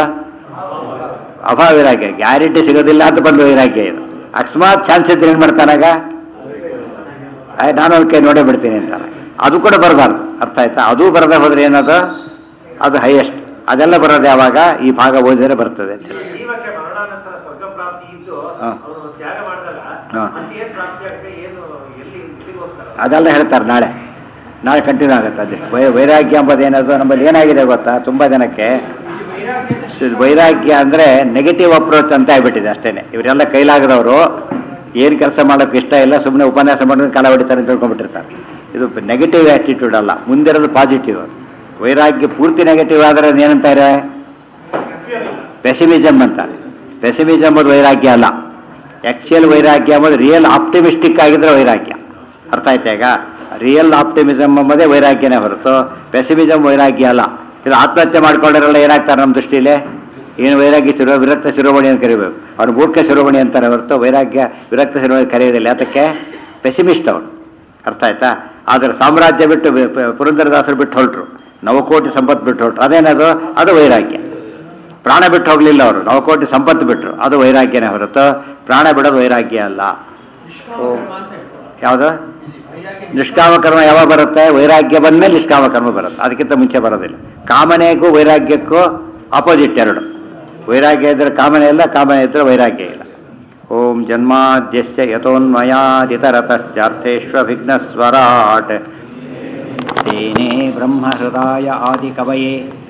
ಅಭಾವ ವೈರಾಗ್ಯ ಗ್ಯಾರಂಟಿ ಸಿಗೋದಿಲ್ಲ ಅಂತ ಬಂದ ವೈರಾಗ್ಯ ಇದು ಅಕಸ್ಮಾತ್ ಚಾನ್ಸ್ ಇದ್ರೆ ಏನು ಮಾಡ್ತಾನಾಗ ಆಯ್ ನಾನು ಅವ್ರ ಕೈ ನೋಡೇ ಬಿಡ್ತೀನಿ ಅಂತಾನೆ ಅದು ಕೂಡ ಬರಬಾರ್ದು ಅರ್ಥ ಆಯ್ತಾ ಅದು ಬರದೆ ಹೋದ್ರೆ ಏನದು ಅದು ಹೈಯೆಸ್ಟ್ ಅದೆಲ್ಲ ಬರೋದು ಯಾವಾಗ ಈ ಭಾಗ ಓದಿದರೆ ಬರ್ತದೆ ಅಂತ ಹೇಳಿ. ಜೀವಕ್ಕೆ ಮರಣಾನಂತರ ಸ್ವರ್ಗ ಪ್ರಾಪ್ತಿ ಇದ್ದು ಹಾ. ಅವನು ತ್ಯಾಗ ಮಾಡಿದಾಗ ಹಾ. ಮತ್ತೆ ಏನ್ ಪ್ರಾಪ್ತಿ ಆಗುತ್ತೆ ಏನು ಎಲ್ಲಿ ಎಲ್ಲಿಗೆ ಹೋಗ್ತಾರೆ ಅದೆಲ್ಲ ಹೇಳ್ತಾರೆ ನಾಳೆ ನಾಳೆ ಕಂಟಿನ್ಯೂ ಆಗುತ್ತೆ ಅದು ವೈ ವೈರಾಗ್ಯ ಎಂಬುದೇನದು ನಮ್ಮಲ್ಲಿ ಏನಾಗಿದೆ ಗೊತ್ತಾ ತುಂಬ ಜನಕ್ಕೆ ಸ- ವೈರಾಗ್ಯ ಅಂದರೆ ನೆಗೆಟಿವ್ ಅಪ್ರೋಚ್ ಅಂತ ಆಗ್ಬಿಟ್ಟಿದೆ ಅಷ್ಟೇನೆ ಇವರೆಲ್ಲ ಕೈಲಾಗದವರು ಏನು ಕೆಲಸ ಮಾಡೋಕ್ಕೆ ಇಷ್ಟ ಇಲ್ಲ ಸುಮ್ಮನೆ ಉಪನ್ಯಾಸ ಮಾಡೋದು ಕಾಲ ಹೊಡಿತಾರೆ ಅಂತ ತಿಳ್ಕೊಂಡ್ಬಿಟ್ಟಿರ್ತಾರೆ ಇದು ನೆಗೆಟಿವ್ ಆ್ಯಟಿಟ್ಯೂಡ್ ಅಲ್ಲ ಮುಂದಿರೋದು ಪಾಸಿಟಿವ್ ಅದು ವೈರಾಗ್ಯ ಪೂರ್ತಿ ನೆಗೆಟಿವ್ ಆದರೆ ಏನಂತಾರೆ ಪೆಸಿಮಿಸಮ್ ಅಂತಾರೆ ಪೆಸಿಮಿಸಮ್ ಅದು ವೈರಾಗ್ಯ ಅಲ್ಲ ಆ್ಯಕ್ಚುಯಲ್ ವೈರಾಗ್ಯ ಎಂಬುದು ರಿಯಲ್ ಆಪ್ಟಿಮಿಸ್ಟಿಕ್ ಆಗಿದ್ರೆ ವೈರಾಗ್ಯ ಅರ್ಥ ಆಯ್ತಾ ಈಗ ರಿಯಲ್ ಆಪ್ಟಿಮಿಸಮ್ ಎಂಬುದೇ ವೈರಾಗ್ಯನೇ ಹೊರತು ಪೆಸಿಮಿಸಮ್ ವೈರಾಗ್ಯ ಅಲ್ಲ ಇದು ಆತ್ಮಹತ್ಯೆ ಮಾಡ್ಕೊಂಡ್ರಲ್ಲ ಏನಾಗ್ತಾರೆ ನಮ್ಮ ದೃಷ್ಟಿಲಿ ಏನು ವೈರಾಗ್ಯ ಶಿರೋ ವಿರಕ್ತ ಶಿರೋಮಣಿ ಅಂತ ಕರಿಬೇಕು ಅವ್ನು ಮೂರ್ಖ ಶಿರೋಮಣಿ ಅಂತಾರೆ ಹೊರತು ವೈರಾಗ್ಯ ವಿರಕ್ತ ಶಿರೋಮಣಿ ಕರೆಯೋದಿಲ್ಲ ಅದಕ್ಕೆ ಪೆಸಿಮಿಸ್ಟ್ ಅವನು ಅರ್ಥ ಆಯ್ತಾ ಆದರೆ ಸಾಮ್ರಾಜ್ಯ ಬಿಟ್ಟು ವಿ- ಪ- ಪುರಂದರದಾಸರು ಬಿಟ್ಟು ಹೊರಟ್ರು ನವಕೋಟಿ ಸಂಪತ್ತು ಬಿಟ್ಟು ಹೊರಟ್ರು ಅದೇನದು ಅದು ವೈರಾಗ್ಯ ಪ್ರಾಣ ಬಿಟ್ಟು ಹೋಗಲಿಲ್ಲ ಅವರು ನವಕೋಟಿ ಸಂಪತ್ತು ಬಿಟ್ಟರು ಅದು ವೈರಾಗ್ಯನೇ ಹೊರತು ಪ್ರಾಣ ಬಿಡೋದು ವೈರಾಗ್ಯ ಅಲ್ಲ ನಿಷ್ಕಾಮ ಕರ್ಮ ಅಂತ ಹೇಳ್ತಾರೆ ಯಾವುದು ಇಲ್ಲಿ ವೈರಾಗ್ಯ ನಿಷ್ಕಾಮ ಕರ್ಮ ಯಾವಾಗ ಬರುತ್ತೆ ವೈರಾಗ್ಯ ಬಂದ್ಮೇಲೆ ನಿಷ್ಕಾಮ ಕರ್ಮ ಬರುತ್ತೆ ಅದಕ್ಕಿಂತ ಮುಂಚೆ ಬರೋದಿಲ್ಲ ಕಾಮನೆಗೂ ವೈರಾಗ್ಯಕ್ಕೂ ಆಪೋಸಿಟ್ ಎರಡು ವೈರಾಗ್ಯ ಇದ್ರೆ ಕಾಮನೆ ಇಲ್ಲ ಕಾಮನೆ ಇದ್ರೆ ವೈರಾಗ್ಯ ಇಲ್ಲ ಓಂ ಜನ್ಮಾದ್ಯಸ್ಯ ಯಥೋನ್ಮಯಾದಿತರತಶ್ಚಾರ್ಥೇಷ್ವಭಿಘ್ನಸ್ವರಾಟ್ ತೇನೇ ಬ್ರಹ್ಮಹೃದಾಯ ಆದಿಕವಯೇ